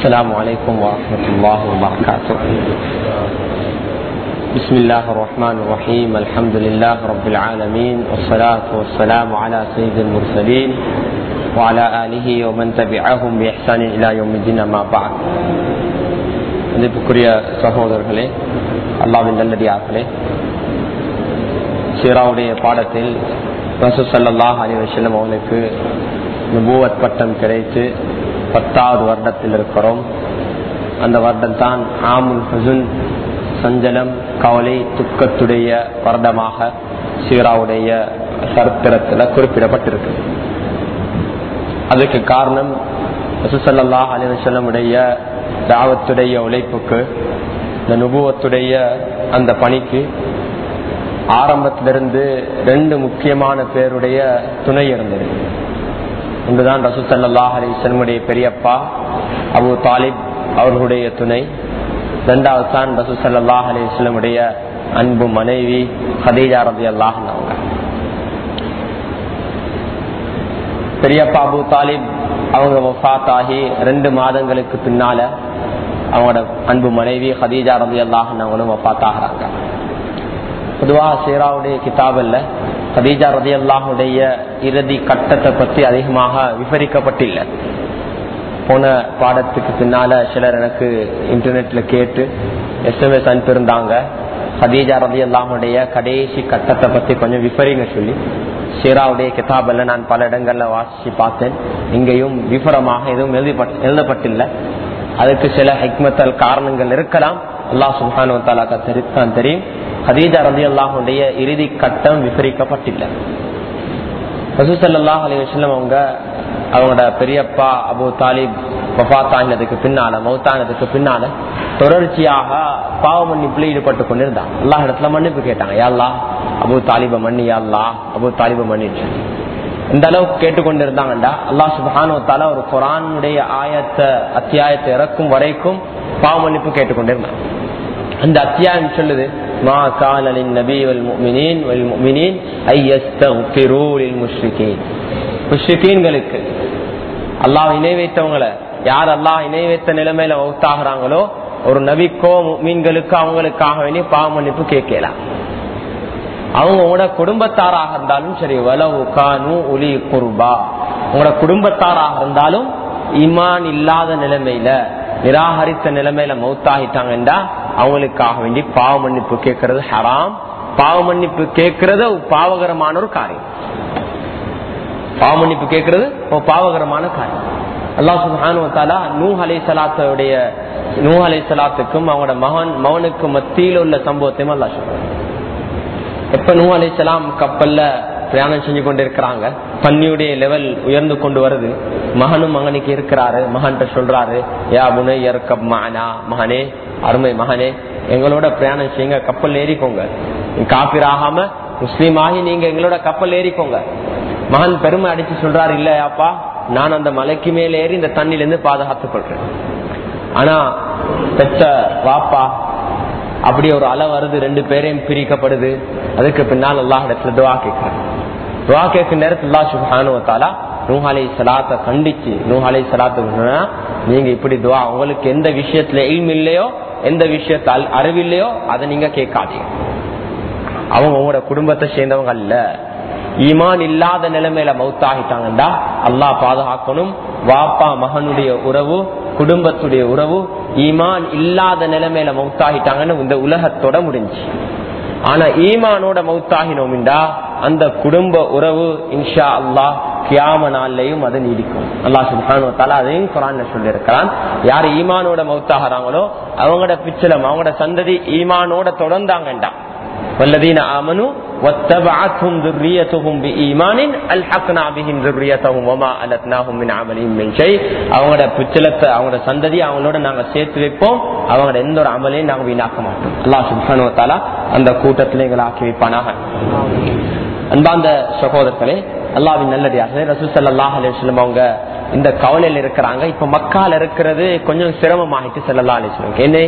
السلام عليكم ورحمة الله وبركاته بسم الله الرحمن الرحيم الحمد لله رب العالمين والصلاة والسلام على سيد المرسلين وعلى آله ومن تبعهم بإحسان إلى يوم الدين ما بعد மதிப்புக்குரிய சகோதரர்களே அல்லாவின் நல்லடியார்களே சீராவுடைய பாடத்தில் ரசூ சல்லாஹ் அலி வசல்லம் அவனுக்கு நுபூவத் பட்டம் கிடைத்து பத்தாவது வருடத்தில் இருக்கிறோம் அந்த வருடம் தான் ஆமுல் ஹசுன் சஞ்சலம் கவலை துக்கத்துடைய வருடமாக சீராவுடைய சரித்திரத்தில் குறிப்பிடப்பட்டிருக்கு அதுக்கு காரணம் ரசூசல்லாஹ் அலிவசல்லமுடைய தாவத்துடைய உழைப்புக்கு இந்த நுபுவத்துடைய அந்த பணிக்கு ஆரம்பத்திலிருந்து ரெண்டு முக்கியமான பேருடைய துணை இருந்தது ஒன்றுதான் ரசூசல்லாஹ் அலிவசல்லமுடைய பெரியப்பா அபு தாலிப் அவர்களுடைய துணை இரண்டாவது தான் ரசூசல்லாஹ் அலிவசல்லமுடைய அன்பு மனைவி ஹதீஜா ரபி அல்லாஹ் அவங்க பெரியப்பா அபு தாலிப் அவங்க வஃத் ஆகி ரெண்டு மாதங்களுக்கு பின்னால அவங்களோட அன்பு மனைவி ஹதீஜா ரபி அல்லாஹ் அவங்களும் வஃத் ஆகிறாங்க பொதுவாக சீராவுடைய கிதாபில் ஹதீஜா ரதி அல்லாஹுடைய இறுதி கட்டத்தை பற்றி அதிகமாக விவரிக்கப்பட்டில்லை போன பாடத்துக்கு பின்னால சிலர் எனக்கு இன்டர்நெட்ல கேட்டு எஸ்எம்எஸ் அனுப்பியிருந்தாங்க ஹதீஜா ரதி அல்லாஹுடைய கடைசி கட்டத்தை பத்தி கொஞ்சம் விபரிங்க சொல்லி ஷீராவுடைய கிதாபில் நான் பல இடங்கள்ல வாசிச்சு பார்த்தேன் இங்கேயும் விபரமாக எதுவும் எழுதப்பட்டில்லை அதுக்கு சில ஹெக்மத்தல் காரணங்கள் இருக்கலாம் அல்லாஹ் சுஹானு தாலாக்கா தான் தெரியும் ஹதீஜா ரதி அல்லாஹுடைய இறுதி கட்டம் விபரிக்கப்பட்டில்லை ரசூசல்லாஹ் அலி வஸ்லம் அவங்க அவங்களோட பெரியப்பா அபு தாலிப் வஃத்தானதுக்கு பின்னால மௌத்தானதுக்கு பின்னால தொடர்ச்சியாக பாவ மன்னிப்புல ஈடுபட்டு கொண்டிருந்தாங்க எல்லா இடத்துல மன்னிப்பு கேட்டாங்க யாழ்லா அபு தாலிப மன்னி யாழ்லா அபு தாலிப மன்னிச்சு இந்த அளவுக்கு கேட்டுக்கொண்டிருந்தாங்கடா அல்லா சுபானுவத்தால ஒரு குரானுடைய ஆயத்தை அத்தியாயத்தை இறக்கும் வரைக்கும் பாவ மன்னிப்பு கேட்டுக்கொண்டிருந்தாங்க அந்த அத்தியாயம் சொல்லுது மா கால நபி வல் முஃமினீன் வல் முஃமினீன் ஐ யஸ்தக்ஃபிரு லில் முஷ்ரிகீன் முஷ்ரிகீன்களுக்கு அல்லாஹ் இணை வைத்தவங்களை யார் அல்லாஹ் இணை வைத்த நிலைமையில மௌத்தாகிறாங்களோ ஒரு நபிக்கோ மீன்களுக்கு அவங்களுக்காக வேண்டி பாவ மன்னிப்பு கேட்கலாம் அவங்களோட குடும்பத்தாராக இருந்தாலும் சரி வலவு கானு ஒலி குருபா உங்களோட குடும்பத்தாராக இருந்தாலும் இமான் இல்லாத நிலைமையில நிராகரித்த நிலைமையில மௌத்தாகிட்டாங்கன்றா அவங்களுக்காக வேண்டி பாவ மன்னிப்பு கேட்கறது ஹராம் பாவ மன்னிப்பு கேட்கறது பாவகரமான ஒரு காரியம் பாவ மன்னிப்பு கேட்கறது பாவகரமான காரியம் அல்லா சுபானுவத்தாலா நூ அலை சலாத்துடைய நூ அலை சலாத்துக்கும் அவங்களோட மகன் மகனுக்கு மத்தியில் உள்ள சம்பவத்தையும் அல்லா சொல்றாங்க எப்ப நூ அலை சலாம் கப்பல்ல பிரயாணம் செஞ்சு கொண்டு இருக்கிறாங்க பன்னியுடைய லெவல் உயர்ந்து கொண்டு வருது மகனும் மகனுக்கு இருக்கிறாரு மகன்கிட்ட சொல்றாரு யா புனை இறக்க மகனா மகனே அருமை மகனே எங்களோட பிரயாணம் செய்யுங்க கப்பல் ஏறிக்கோங்க காப்பீர் ஆகாம முஸ்லீம் ஆகி நீங்க எங்களோட கப்பல் ஏறிக்கோங்க மகன் பெருமை அடிச்சு சொல்றாரு இல்லையாப்பா நான் அந்த மலைக்கு மேல ஏறி இந்த தண்ணில இருந்து பாதுகாத்துக் கொள்றேன் ஆனா பெற்ற வாப்பா அப்படி ஒரு அலை வருது ரெண்டு பேரையும் பிரிக்கப்படுது அதுக்கு பின்னால் அல்லாஹ் இடத்துல துவா கேட்கிறேன் துவா கேட்கும் நேரத்தில் அல்லா சுபானுவத்தாலா நூஹாலை சலாத்தை கண்டிச்சு நூஹாலை சலாத்து நீங்க இப்படி துவா உங்களுக்கு எந்த விஷயத்துல எய்ம் இல்லையோ எந்த விஷயத்தால் அறிவில்லையோ அதை நீங்க கேட்காதீங்க அவங்க உங்களோட குடும்பத்தை சேர்ந்தவங்க அல்ல ஈமான் இல்லாத நிலைமையில மௌத்தாகிட்டாங்கடா அல்லாஹ் பாதுகாக்கணும் வாப்பா மகனுடைய உறவு குடும்பத்துடைய உறவு ஈமான் இல்லாத நிலைமையில மௌத்தாகிட்டாங்கன்னு இந்த உலகத்தோட முடிஞ்சு ஆனா ஈமானோட மௌத்தாகினோம்டா அந்த குடும்ப உறவு இன்ஷா அல்லாஹ் கியாம நாள்லையும் அது நீடிக்கும் அல்லாஹ் சுபானுவத்தால அதையும் குரான் சொல்லி இருக்கிறான் யார் ஈமானோட மௌத்தாகிறாங்களோ அவங்களோட பிச்சலம் அவங்களோட சந்ததி ஈமானோட தொடர்ந்தாங்கண்டா والذين آمنوا واتبعتهم ذريتهم بإيمان ألحقنا بهم ذريتهم وما ألتناهم من عملهم من شيء அவங்களோட பிச்சலத்தை அவங்களோட சந்ததி அவங்களோட நாங்க சேர்த்து வைப்போம் அவங்களோட எந்த ஒரு அமலையும் நாங்க வீணாக்க மாட்டோம் அல்லாஹ் சுப்ஹானஹு வ தஆலா அந்த கூட்டத்திலே எங்களை ஆக்கி வைப்பானாக அன்பாந்த சகோதரர்களே அல்லாவின் நல்லடியாக ரசூல் ஸல்லல்லாஹு அலைஹி வஸல்லம் அவங்க இந்த கவலையில இருக்கிறாங்க இப்ப மக்கால இருக்கிறது கொஞ்சம் சிரமமாயிட்டு ஸல்லல்லாஹு அலைஹி வஸல்லம் என்ன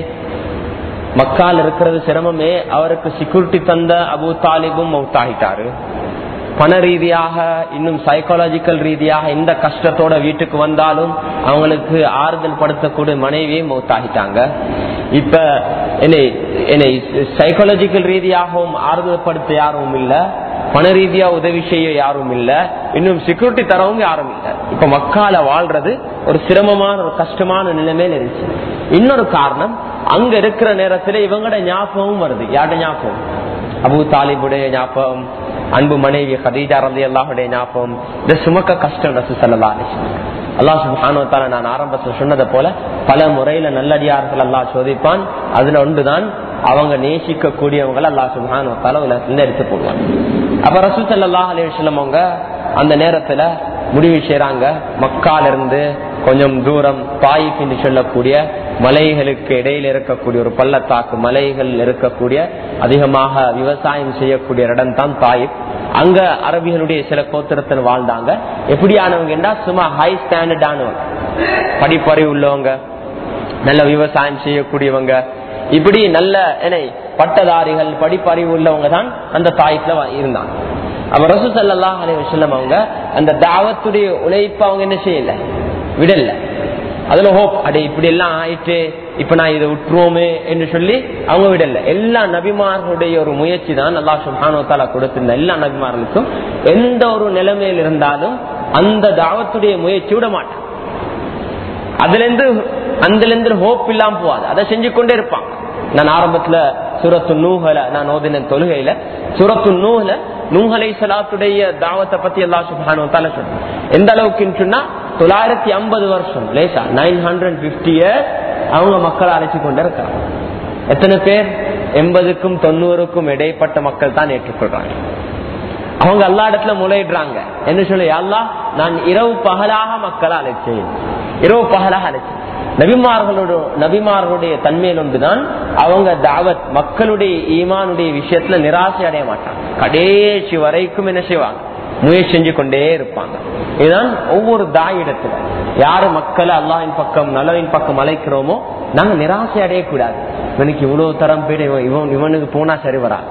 மக்கால் இருக்கிறது சிரமமே அவருக்கு செக்யூரிட்டி தந்த அபு தாலிபும் மவுத்தாகிட்டாரு பண ரீதியாக இன்னும் சைக்காலஜிக்கல் ரீதியாக எந்த கஷ்டத்தோட வீட்டுக்கு வந்தாலும் அவங்களுக்கு ஆறுதல் படுத்தக்கூடிய மனைவியை மௌத்தாகிட்டாங்க இப்ப என்னை என்னை சைக்காலஜிக்கல் ரீதியாகவும் ஆறுதல் படுத்த யாரும் இல்ல பண ரீதியா உதவி செய்ய யாரும் இல்ல இன்னும் செக்யூரிட்டி தரவும் யாரும் இல்ல இப்ப மக்கால வாழ்றது ஒரு சிரமமான ஒரு கஷ்டமான நிலைமையில இருந்துச்சு இன்னொரு காரணம் அங்க இருக்கிற நேரத்துல இவங்களோட ஞாபகமும் வருது யாரோட ஞாபகம் அபு தாலிபுடைய ஞாபகம் அன்பு மனைவி ஹதீஜா ரந்தி அல்லாஹுடைய ஞாபகம் இந்த சுமக்க கஷ்டம் ரசு சல்லா அல்லாஹ் சுபானுவத்தால நான் ஆரம்பத்தில் சொன்னதை போல பல முறையில நல்லடியார்கள் அல்லாஹ் சோதிப்பான் அதுல ஒன்றுதான் அவங்க நேசிக்க கூடியவங்களை அல்லாஹ் சுபானுவத்தால உலகத்துல எடுத்து போடுவாங்க அப்ப ரசூ சல்லாஹ் அலிவசல்லம் அவங்க அந்த நேரத்துல முடிவு செய்யறாங்க மக்கால இருந்து கொஞ்சம் தூரம் தாயிப் என்று சொல்லக்கூடிய மலைகளுக்கு இடையில இருக்கக்கூடிய ஒரு பள்ளத்தாக்கு மலைகள் இருக்கக்கூடிய அதிகமாக விவசாயம் செய்யக்கூடிய இடம் தான் தாயிப் அங்க அரபிகளுடைய சில கோத்திரத்தில் வாழ்ந்தாங்க எப்படியானவங்க சும்மா ஹை ஸ்டாண்டர்டானவங்க படிப்பறிவு உள்ளவங்க நல்ல விவசாயம் செய்யக்கூடியவங்க இப்படி நல்ல என்ன பட்டதாரிகள் படிப்பறிவு உள்ளவங்க தான் அந்த தாய்ப்புல இருந்தாங்க அப்ப ரசூ சல்லா அலி வசல்லம் அவங்க அந்த தாவத்துடைய உழைப்பு அவங்க என்ன செய்யல விடல அதுல ஹோப் அடே இப்படி எல்லாம் ஆயிட்டு இப்ப நான் இதை விட்டுருவோமே என்று சொல்லி அவங்க விடல எல்லா நபிமார்களுடைய ஒரு முயற்சி தான் அல்லா சுல்ஹானோத்தாலா கொடுத்திருந்த எல்லா நபிமார்களுக்கும் எந்த ஒரு நிலைமையில் இருந்தாலும் அந்த தாவத்துடைய முயற்சி விட மாட்டான் அதுல இருந்து அதுல இருந்து ஹோப் இல்லாம போவாது அதை செஞ்சு கொண்டே இருப்பான் நான் ஆரம்பத்துல சுரத்து நூகல நான் ஓதின தொழுகையில சுரத்து நூகல நூகலை சலாத்துடைய தாவத்தை பத்தி எல்லா சுபானு தலை சொன்னேன் எந்த அளவுக்குன்னு சொன்னா தொள்ளாயிரத்தி ஐம்பது வருஷம் லேசா நைன் ஹண்ட்ரட் பிப்டி இயர் அவங்க மக்களை அழைச்சு கொண்டு இருக்காங்க எத்தனை பேர் எண்பதுக்கும் தொண்ணூறுக்கும் இடைப்பட்ட மக்கள் தான் ஏற்றுக்கொள்றாங்க அவங்க எல்லா இடத்துல முளையிடுறாங்க என்ன சொல்லி அல்லா நான் இரவு பகலாக மக்களை அழைச்சேன் இரவு பகலாக அழைச்சேன் நபிமார்களோட நபிமார்களுடைய தன்மையில் ஒன்றுதான் அவங்க தாவத் மக்களுடைய ஈமானுடைய விஷயத்துல நிராசை அடைய மாட்டாங்க கடைசி வரைக்கும் என்ன செய்வாங்க முயற்சி செஞ்சு கொண்டே இருப்பாங்க இதுதான் ஒவ்வொரு தாயிடத்துல யாரு மக்களை அல்லாவின் பக்கம் நல்லவின் பக்கம் அழைக்கிறோமோ நாங்க நிராசை அடையக்கூடாது இவனுக்கு இவ்வளவு தரம் பேர் இவன் இவனுக்கு போனா சரி வராது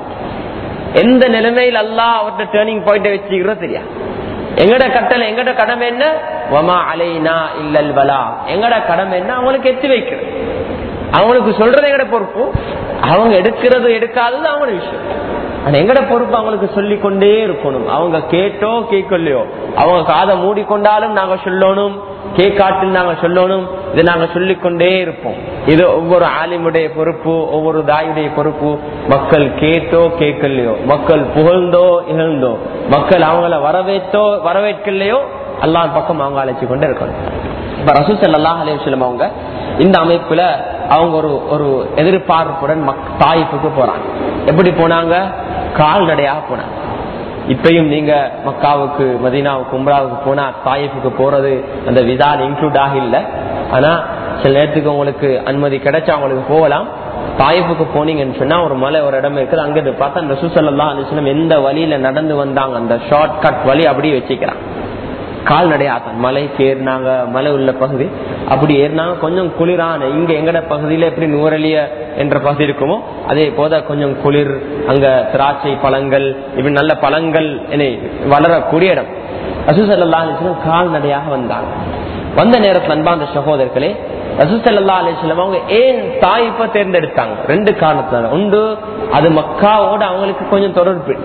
எந்த நிலைமையில் அல்லா அவர்கிட்ட டேர்னிங் பாயிண்ட் வச்சுக்கிறோம் தெரியாது எங்கட கட்டளை எங்கட கடமை என்ன வமா அலைனா இல்லல் வலா எங்கட கடமை என்ன அவங்களுக்கு எத்தி வைக்கிறது அவங்களுக்கு சொல்றது எங்கட பொறுப்பு அவங்க எடுக்கிறது எடுக்காதது அவங்களோட விஷயம் ஆனா எங்கட பொறுப்பு அவங்களுக்கு சொல்லி கொண்டே இருக்கணும் அவங்க கேட்டோ கேட்கலையோ அவங்க காதை மூடிக்கொண்டாலும் நாங்க சொல்லணும் கேட்காட்டில் நாங்க சொல்லணும் இதை நாங்க சொல்லிக்கொண்டே இருப்போம் இது ஒவ்வொரு ஆலிமுடைய பொறுப்பு ஒவ்வொரு தாயுடைய பொறுப்பு மக்கள் கேட்டோ கேட்கலையோ மக்கள் புகழ்ந்தோ இகழ்ந்தோ மக்கள் அவங்கள வரவேற்றோ வரவேற்கலையோ அல்லாஹ் பக்கம் அவங்க அழைச்சு கொண்டு இருக்கணும் இப்ப ரசூசல் அல்லாஹ் அலையம் அவங்க இந்த அமைப்புல அவங்க ஒரு ஒரு எதிர்பார்ப்புடன் தாய்ப்புக்கு போறாங்க எப்படி போனாங்க கால்நடையாக போனாங்க இப்பயும் நீங்க மக்காவுக்கு மதீனாவுக்கு உம்ராவுக்கு போனா தாயிப்புக்கு போறது அந்த விதால் இன்க்ளூட் ஆக இல்ல ஆனா சில நேரத்துக்கு உங்களுக்கு அனுமதி கிடைச்சா உங்களுக்கு போகலாம் தாயிப்புக்கு போனீங்கன்னு சொன்னா ஒரு மலை ஒரு இடம் இருக்குது அங்க பார்த்தா அந்த சுசல்லா அலிஸ்லம் எந்த வழியில நடந்து வந்தாங்க அந்த ஷார்ட் கட் வழி அப்படியே வச்சுக்கிறான் கால்நடையாத்தான் மலைக்கு ஏறினாங்க மலை உள்ள பகுதி அப்படி ஏறினாங்க கொஞ்சம் குளிரான இங்க எங்கட பகுதியில எப்படி நூறலிய என்ற பகுதி இருக்குமோ அதே போத கொஞ்சம் குளிர் அங்க திராட்சை பழங்கள் இப்படி நல்ல பழங்கள் வளரக்கூடிய இடம் ரசூசல்லா அலிஸ்லம் கால்நடையாக வந்தாங்க வந்த நேரத்தில் அன்பாந்த சகோதரர்களே ரசூசல்லா அலிஸ்லம் அவங்க ஏன் தாய்ப்ப தேர்ந்தெடுத்தாங்க ரெண்டு காரணத்தினால ஒன்று அது மக்காவோட அவங்களுக்கு கொஞ்சம் தொடர்பு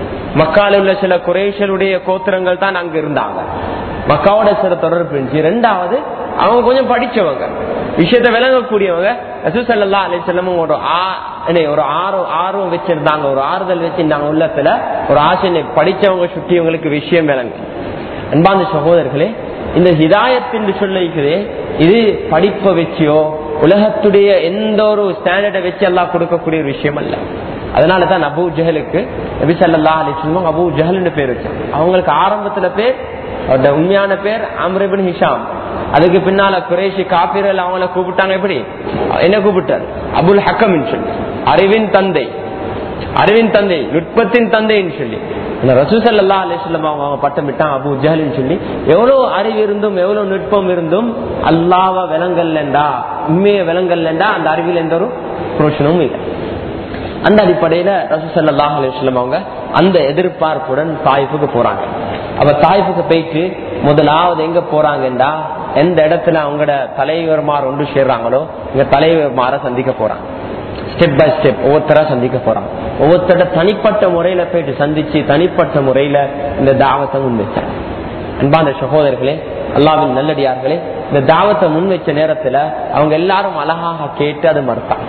மக்கால உள்ள சில குரேஷருடைய கோத்திரங்கள் தான் அங்க இருந்தாங்க மக்காவோட சில தொடர்பு இருந்துச்சு ரெண்டாவது அவங்க கொஞ்சம் படிச்சவங்க விஷயத்த விளங்கக்கூடியவங்க ரசூசல்லா அலிசல்லமும் ஒரு ஒரு ஆர்வம் ஆர்வம் வச்சிருந்தாங்க ஒரு ஆறுதல் வச்சிருந்தாங்க உள்ளத்துல ஒரு ஆசை படிச்சவங்க சுற்றியவங்களுக்கு விஷயம் விளங்கு அன்பாந்த சகோதரர்களே இந்த ஹிதாயத் என்று சொல்லிக்கிறே இது படிப்பை வச்சியோ உலகத்துடைய எந்த ஒரு ஸ்டாண்டர்டை வச்சு எல்லாம் கொடுக்கக்கூடிய ஒரு விஷயம் அல்ல அதனாலதான் அபு ஜஹலுக்கு நபி சல்லா அலி சொல்லுவாங்க அபு ஜஹல்னு பேர் வச்சாங்க அவங்களுக்கு ஆரம்பத்துல பேர் அவரோட உண்மையான பேர் அம்ரிபின் ஹிஷாம் அதுக்கு பின்னால குரேஷி காப்பீரல் அவங்கள கூப்பிட்டாங்க எப்படி என்ன கூப்பிட்டார் அபுல் ஹக்கம் சொல்லி அறிவின் தந்தை அறிவின் தந்தை நுட்பத்தின் தந்தைன்னு சொல்லி ரசூசல்லா அலிஸ்லம் அவங்க பட்டம் விட்டான் அபு ஜஹலின்னு சொல்லி எவ்வளவு அறிவு இருந்தும் எவ்வளவு நுட்பம் இருந்தும் அல்லாவ விலங்கல்லண்டா உண்மைய விலங்கல்லண்டா அந்த அறிவில் எந்த ஒரு புரோஷனமும் இல்லை அந்த அடிப்படையில ரசூசல்லாஹ் அலிஸ்லம் அவங்க அந்த எதிர்பார்ப்புடன் தாய்ப்புக்கு போறாங்க அப்ப தாய்ப்புக்கு போயிட்டு முதலாவது எங்க போறாங்கன்னா எந்த இடத்துல அவங்களோட தலைவர்மார் ஒன்று சேர்றாங்களோ இங்க தலைவர்மார சந்திக்க போறாங்க ஸ்டெப் பை ஸ்டெப் ஒவ்வொருத்தரா சந்திக்க போறாங்க ஒவ்வொருத்தர தனிப்பட்ட முறையில போயிட்டு சந்திச்சு தனிப்பட்ட முறையில இந்த தாவத்தை முன்வைச்சாங்க அன்பான சகோதரர்களே அல்லாவின் நல்லடியார்களே இந்த தாவத்தை முன் வச்ச நேரத்துல அவங்க எல்லாரும் அழகாக கேட்டு அதை மறுத்தாங்க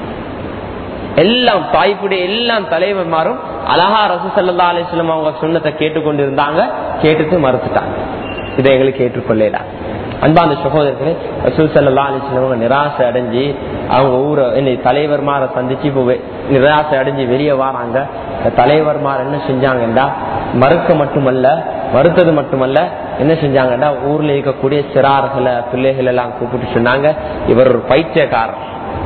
எல்லாம் தாய்ப்புடைய எல்லாம் தலைவர்மாரும் அழகா ரசூ சல்லா அலிஸ்லாம் அவங்க சொன்னதை கேட்டுக்கொண்டிருந்தாங்க கேட்டுட்டு மறுத்துட்டாங்க இதை எங்களுக்கு ஏற்றுக்கொள்ளல அன்பாந்த சகோதரர்களே ரசூல் சல்லா அலிஸ்லாம் அவங்க நிராசை அடைஞ்சு அவங்க ஊரை என்ன தலைவர்மாரை சந்திச்சு இப்போ வெ- நிராசை அடைஞ்சு வெளியே வராங்க இந்த தலைவர்மார் என்ன செஞ்சாங்கன்னா மறுக்க மட்டுமல்ல மறுத்தது மட்டுமல்ல என்ன செஞ்சாங்கன்னா ஊர்ல இருக்கக்கூடிய சிறார்களை பிள்ளைகள் எல்லாம் கூப்பிட்டு சொன்னாங்க இவர் ஒரு பைத்தியக்காரர்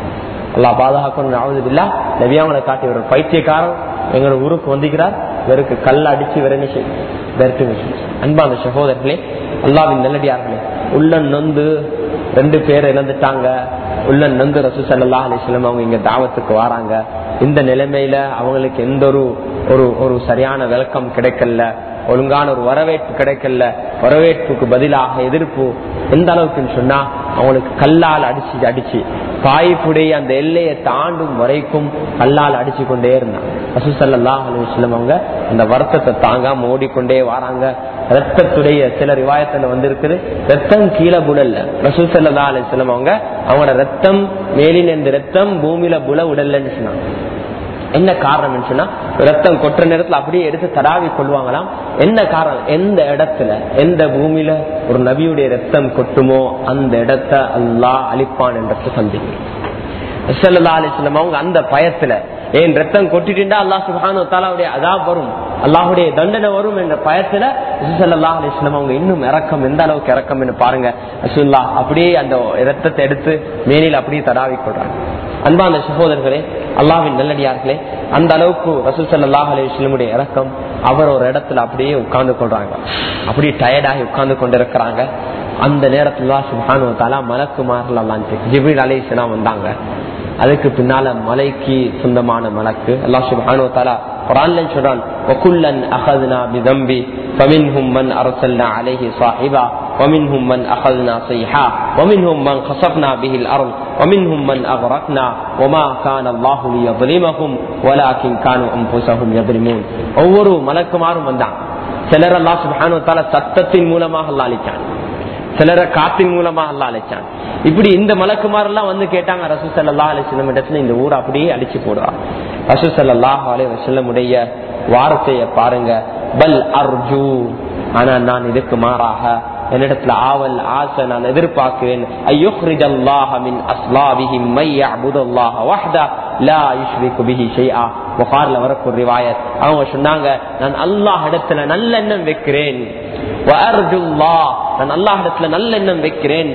அல்லா பாதுகாக்கணும் ஆகுதில்லா நபியாவங்களை காட்டி ஒரு பைத்தியக்காரன் எங்களோட ஊருக்கு வந்திருக்கிறார் இவருக்கு கல்ல அடிச்சு வேற என்ன செய்யும் விரட்டு விஷயம் அன்பான சகோதரர்களே அல்லாவின் நல்லடியார்களே உள்ள நொந்து ரெண்டு பேர் இழந்துட்டாங்க உள்ள நொந்து ரசூ சல்லா அலிஸ்லம் அவங்க இங்க தாவத்துக்கு வராங்க இந்த நிலைமையில அவங்களுக்கு எந்த ஒரு ஒரு ஒரு சரியான விளக்கம் கிடைக்கல ஒழுங்கான ஒரு வரவேற்பு கிடைக்கல வரவேற்புக்கு பதிலாக எதிர்ப்பு எந்த அளவுக்குன்னு சொன்னா அவங்களுக்கு கல்லால் அடிச்சு அடிச்சு தாய்ப்புடைய அந்த எல்லையை தாண்டும் வரைக்கும் கல்லால் அடிச்சு கொண்டே இருந்தாங்க ரசூசல்லா அலுவலம் அவங்க அந்த வருத்தத்தை தாங்காம ஓடிக்கொண்டே வராங்க ரத்தத்துடைய சில ரிவாயத்துல வந்திருக்குது ரத்தம் கீழே புடல்ல ரசூசல்லா அலுவலம் அவங்க அவங்களோட ரத்தம் மேலின் இந்த ரத்தம் பூமியில புல உடல்லன்னு சொன்னாங்க என்ன காரணம் சொன்னா ரத்தம் கொட்டுற நேரத்துல அப்படியே எடுத்து தடாவி கொள்வாங்களாம் என்ன காரணம் எந்த இடத்துல எந்த பூமியில ஒரு நபியுடைய ரத்தம் கொட்டுமோ அந்த இடத்த அல்லாஹ் அழிப்பான் என்றது சந்திக்கும் ஸல்லல்லாஹு அலைஹி வஸல்லம் அவங்க அந்த பயத்துல ஏன் ரத்தம் கொட்டிட்டுண்டா அல்லாஹ் சுப்ஹானஹு வ தஆலாவுடைய அதாப் வரும் அல்லாஹ்வுடைய தண்டனை வரும் என்ற பயத்துல ஸல்லல்லாஹு அலைஹி வஸல்லம் அவங்க இன்னும் இறக்கம் எந்த அளவுக்கு இறக்கம்னு பாருங்க ரசூலுல்லாஹ் அப்படியே அந்த ரத்தத்தை எடுத்து மேனில் அப்படியே தடாவி கொள்றாங்க அன்பான சகோதரர்களே அல்லாஹ்வின் நல்லடியார்களே அந்த அளவுக்கு ரசூல் ஸல்லல்லாஹு அலைஹி வஸல்லமுடைய இறக்கம் அவர் ஒரு இடத்துல அப்படியே உட்கார்ந்து கொள்றாங்க அப்படியே டயர்டாகி உட்கார்ந்து கொண்டிருக்கிறாங்க அந்த நேரத்துல தான் சுப்ஹானஹு வ தஆலா மலக்குமார்கள் எல்லாம் ஜிப்ரீல் அலைஹிஸ்ஸலாம் வந்தாங்க அதுக்கு பின்னால மலைக்கு சொந்தமான மலக்கு அல்லாஹ் சுப்ஹானஹு வ தஆலா குர்ஆன்ல சொல்றான் வகுல்லன் அகதுனா பிதம்பி فمنهم من أرسلنا عليه صاحبا ومنهم من أخذنا صيحا ومنهم من خسفنا به الأرض ومنهم من أغرقنا وما كان الله ليظلمهم ولكن كانوا أنفسهم يظلمون ஒவ்வொரு மலக்குமாரும் வந்தான் சிலர் அல்லாஹ் சுப்ஹானஹு வ தஆலா சத்தத்தின் மூலமாக அல்லாஹ் அளிச்சான் சிலரை காத்தின் மூலமா அல்லா அழைச்சான் இப்படி இந்த மலக்குமாரெல்லாம் வந்து கேட்டாங்க ரசூ சல்லா அலிஸ்லம் இடத்துல இந்த ஊர் அப்படியே அடிச்சு போடுவா ரசூ சல்லாஹ் அலி வசல்லமுடைய வார்த்தையை பாருங்க பல் அர்ஜு ஆனா நான் இதுக்கு மாறாக என்னிடத்துல ஆவல் ஆசை நான் எதிர்பார்க்கிறேன் ஐயுஹ்ரிஜ் அல்லாஹ மின் அஸ்லாபிஹிம் மை யஅபுதுல்லாஹ வஹ்தா லா யுஷ்ரிகு பிஹி ஷைஆ புகார்ல வரக்கூடிய ரிவாயத் அவங்க சொன்னாங்க நான் அல்லாஹ் இடத்துல நல்லெண்ணம் வைக்கிறேன் وأرجو الله நான் அல்லாஹிடத்துல நல்ல எண்ணம் வைக்கிறேன்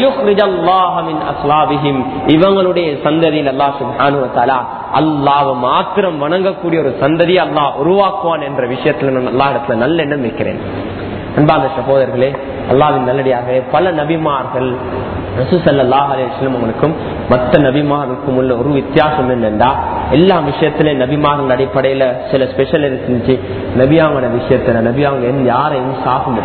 இவங்களுடைய சந்ததியில் அல்லாஹ் சுப்ஹானு தஆலா அல்லாஹ்வை மாத்திரம் வணங்கக்கூடிய ஒரு சந்ததி அல்லாஹ் உருவாக்குவான் என்ற விஷயத்துல நான் அல்லாஹிடத்துல நல்ல எண்ணம் வைக்கிறேன் அன்பான சகோதரர்களே அல்லாவின் நல்லடியாக பல நபிமார்கள் அவங்களுக்கும் மற்ற நபிமாருக்கும் உள்ள ஒரு வித்தியாசம் என்னென்றா எல்லா விஷயத்திலும் நபிமார்கள் அடிப்படையில சில ஸ்பெஷல் இருந்துச்சு நபியாவோட விஷயத்துல நபியாவங்க யாரையும் சாப்பிட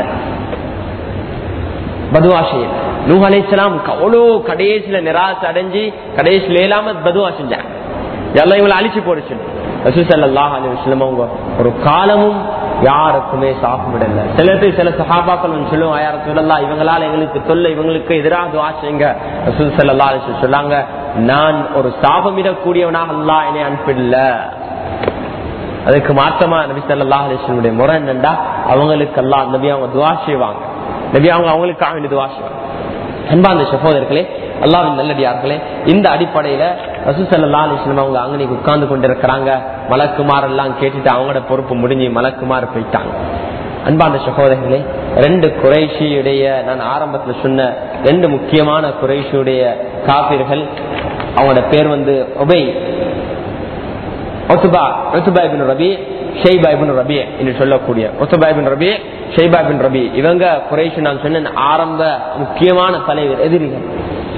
பதுவா செய்யல நூஹ் அலைசலாம் அவ்வளோ கடைசியில நிராசை அடைஞ்சு கடைசியில இல்லாம பதுவா செஞ்சாங்க எல்லாம் இவங்களை அழிச்சு போடுச்சு ரசூசல்லாஹ் அலி வஸ்லம் அவங்க ஒரு காலமும் யாருக்குமே சாப்பிடல சில பேர் சில சஹாபாக்கள் சொல்லுவாங்க யார சொல்லலாம் இவங்களால எங்களுக்கு தொல்லை இவங்களுக்கு எதிராக துவா செய்யுங்க ரசூல் சல்லா அலி சொல்லாங்க நான் ஒரு சாபமிடக்கூடியவனாக அல்லா என்னை அனுப்பிடல அதுக்கு மாற்றமா நபி சல்லா அலிஸ்லனுடைய முறை என்னண்டா அவங்களுக்கு எல்லாம் நபி அவங்க துவா செய்வாங்க நபி அவங்க அவங்களுக்காக வேண்டி துவா செய்வாங்க அன்பாந்த சகோதரர்களே அல்லாவின் நல்லடியார்களே இந்த அடிப்படையில ரசூசல்லா அலிஸ்லாம் அவங்க அங்கனைக்கு உட்கார்ந்து கொண்டிருக்கிறாங்க மலக்குமார் எல்லாம் கேட்டுட்டு அவங்களோட பொறுப்பு முடிஞ்சு மலக்குமார் போயிட்டாங்க அன்பாந்த சகோதரர்களே ரெண்டு குறைஷியுடைய நான் ஆரம்பத்துல சொன்ன ரெண்டு முக்கியமான குறைஷியுடைய காப்பீர்கள் அவங்களோட பேர் வந்து ஒபை ஒத்துபா ஒத்துபா இபின் ரபி ஷெய்பா இபின் ரபி என்று சொல்லக்கூடிய ஒத்துபா இபின் ரபி ஷெய்பா இபின் ரபி இவங்க குறைஷி நான் சொன்ன ஆரம்ப முக்கியமான தலைவர் எதிரிகள்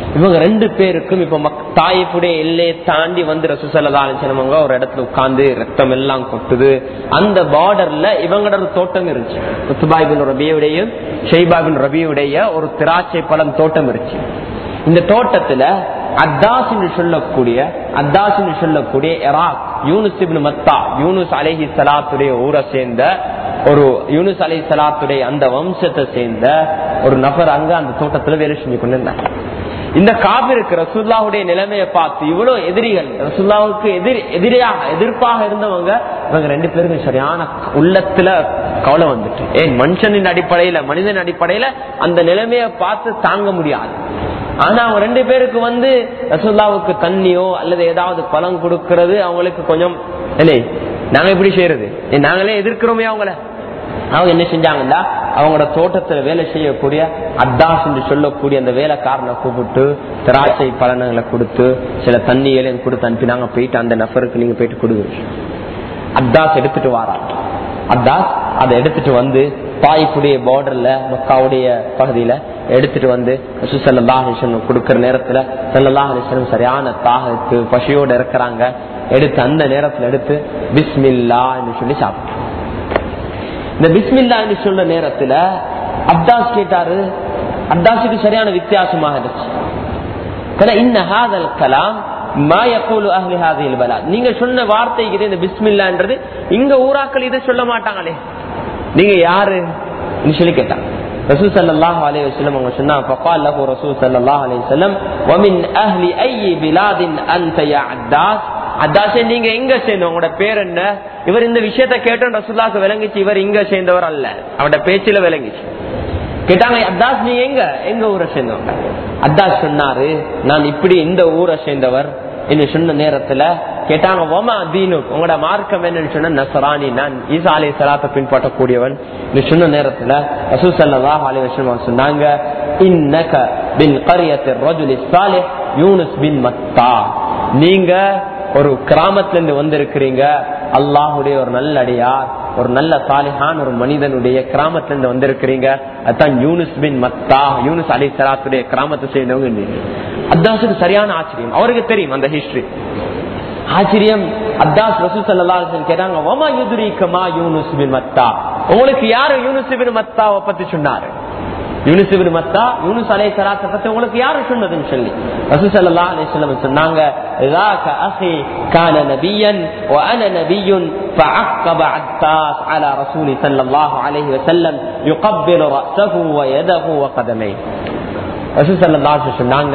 இவங்க ரெண்டு பேருக்கும் இப்ப மக்- தாயிப்புடைய எல்லையை தாண்டி வந்து ரசூசல்லாங்க ஒரு இடத்துல உட்கார்ந்து ரத்தம் எல்லாம் கொட்டுது அந்த பார்டர்ல இவங்களோட ஒரு தோட்டம் இருந்துச்சு முத்துபாய்பின் ரபியுடைய ஷெய்பாபின் ரபியுடைய ஒரு திராட்சை பழம் தோட்டம் இருந்துச்சு இந்த தோட்டத்துல அத்தாஸ் என்று சொல்லக்கூடிய அத்தாஸ் என்று சொல்லக்கூடிய Iraq Yunus ibn Matta Yunus அலைஹி சலாத்துடைய ஊரை சேர்ந்த ஒரு யூனுஸ் அலை சலாத்துடைய அந்த வம்சத்தை சேர்ந்த ஒரு நபர் அங்க அந்த தோட்டத்துல வேலை செஞ்சு கொண்டிருந்தாங்க இந்த காபிருக்கு ரசூல்லாவுடைய நிலைமையை பார்த்து இவ்வளவு எதிரிகள் ரசூல்லாவுக்கு எதிர் எதிரியாக எதிர்ப்பாக இருந்தவங்க இவங்க ரெண்டு பேருக்கும் சரியான உள்ளத்துல கவலை வந்துட்டு ஏன் மனுஷனின் அடிப்படையில மனிதன் அடிப்படையில அந்த நிலைமையை பார்த்து தாங்க முடியாது ஆனா அவங்க ரெண்டு பேருக்கு வந்து ரசூல்லாவுக்கு தண்ணியோ அல்லது ஏதாவது பழம் கொடுக்கறது அவங்களுக்கு கொஞ்சம் இல்லை நாங்க எப்படி செய்யறது ஏன் நாங்களே எதிர்க்கிறோமே அவங்கள அவங்க என்ன செஞ்சாங்கன்னா அவங்களோட தோட்டத்துல வேலை செய்யக்கூடிய அத்தாஸ் என்று சொல்லக்கூடிய அந்த வேலைக்காரனை கூப்பிட்டு திராட்சை பலன்களை கொடுத்து சில தண்ணிகளையும் கொடுத்து அனுப்பினாங்க போயிட்டு அந்த நபருக்கு நீங்க போயிட்டு கொடுங்க அத்தாஸ் எடுத்துட்டு வாராங்க அத்தாஸ் அதை எடுத்துட்டு வந்து பாய்க்குடைய பார்டர்ல மக்காவுடைய பகுதியில எடுத்துட்டு வந்து சுசல்லாஹிஷன் கொடுக்கிற நேரத்துல சல்லாஹிஷன் சரியான தாகத்து பசியோட இருக்கிறாங்க எடுத்து அந்த நேரத்துல எடுத்து பிஸ்மில்லா என்று சொல்லி சாப்பிட்டு இந்த பிஸ்மில்லா என்று சொல்ற நேரத்துல அப்தாஸ் கேட்டாரு அப்தாஸுக்கு சரியான வித்தியாசமாக இருந்துச்சு கல இன்ன ஹாதல் கலாம் மா யக்கூலு அஹ்லி ஹாதில் பலாத் நீங்க சொன்ன வார்த்தைக்கு இது இந்த பிஸ்மில்லான்றது இங்க ஊராக்கள் இதை சொல்ல மாட்டாங்களே நீங்க யாரு சொல்லி கேட்டாங்க ரசூல் ஸல்லல்லாஹு அலைஹி வஸல்லம் அவங்க சொன்னாங்க ஃபகால் லஹு ரசூல் ஸல்லல்லாஹு அலைஹி வஸல்லம் வமின் அஹ்லி ஐயி பிலாதின் அன்த யா அத்தாஸ் அத்தாசே நீங்க எங்க சேர்ந்த உங்களோட பேர் என்ன இவர் இந்த விஷயத்த கேட்டோம் ரசூல்லாக்கு விளங்கிச்சு இவர் இங்க சேர்ந்தவர் அல்ல அவரோட பேச்சுல விளங்கிச்சு கேட்டாங்க அத்தாஸ் நீ எங்க எங்க ஊரை சேர்ந்தவங்க அத்தாஸ் சொன்னாரு நான் இப்படி இந்த ஊரை சேர்ந்தவர் என்று சொன்ன நேரத்துல கேட்டாங்க ஒமா தீனு உங்களோட மார்க்கம் என்னன்னு சொன்ன நசராணி நான் ஈசா அலி சலாத்தை பின்பற்றக்கூடியவன் என்று சொன்ன நேரத்துல ரசூ சல்லாஹ் அலி வசலம் சொன்னாங்க இன்னக பின் கரியத்து ரஜுலி சாலிஹ் யூனுஸ் பின் மத்தா நீங்க ஒரு கிராமத்துல இருந்து வந்திருக்கிறீங்க அல்லாஹுடைய ஒரு நல்ல அடியார் ஒரு நல்ல சாலிஹான் ஒரு மனிதனுடைய கிராமத்துல இருந்து வந்திருக்கிறீங்க அதான் யூனுஸ் பின் மத்தா யூனுஸ் அலி சலாத்துடைய கிராமத்தை சேர்ந்தவங்க நீங்க. அத்தாஸுக்கு சரியான ஆச்சரியம் அவருக்கு தெரியும் அந்த ஹிஸ்டரி ஆச்சரியம் அத்தாஸ் ரசூ சல்லாஹன் கேட்டாங்க ஒமா யுதுரிக்கமா யூனுஸ் பின் மத்தா உங்களுக்கு யாரு யூனுஸ் பின் மத்தாவை பத்தி சொன்னாரு யூனுஸ் பின் மத்தா யூனுஸ் அலை சலாத்தை பத்தி உங்களுக்கு யாரு சொன்னதுன்னு சொல்லி ரசூ சல்லா அலிஸ்லம் சொன்னாங்க ذاك أخي كان نبيا وأنا نبي فعقب عتاس على رسول صلى الله عليه وسلم يقبل رأسه ويده وقدميه சொன்னாங்க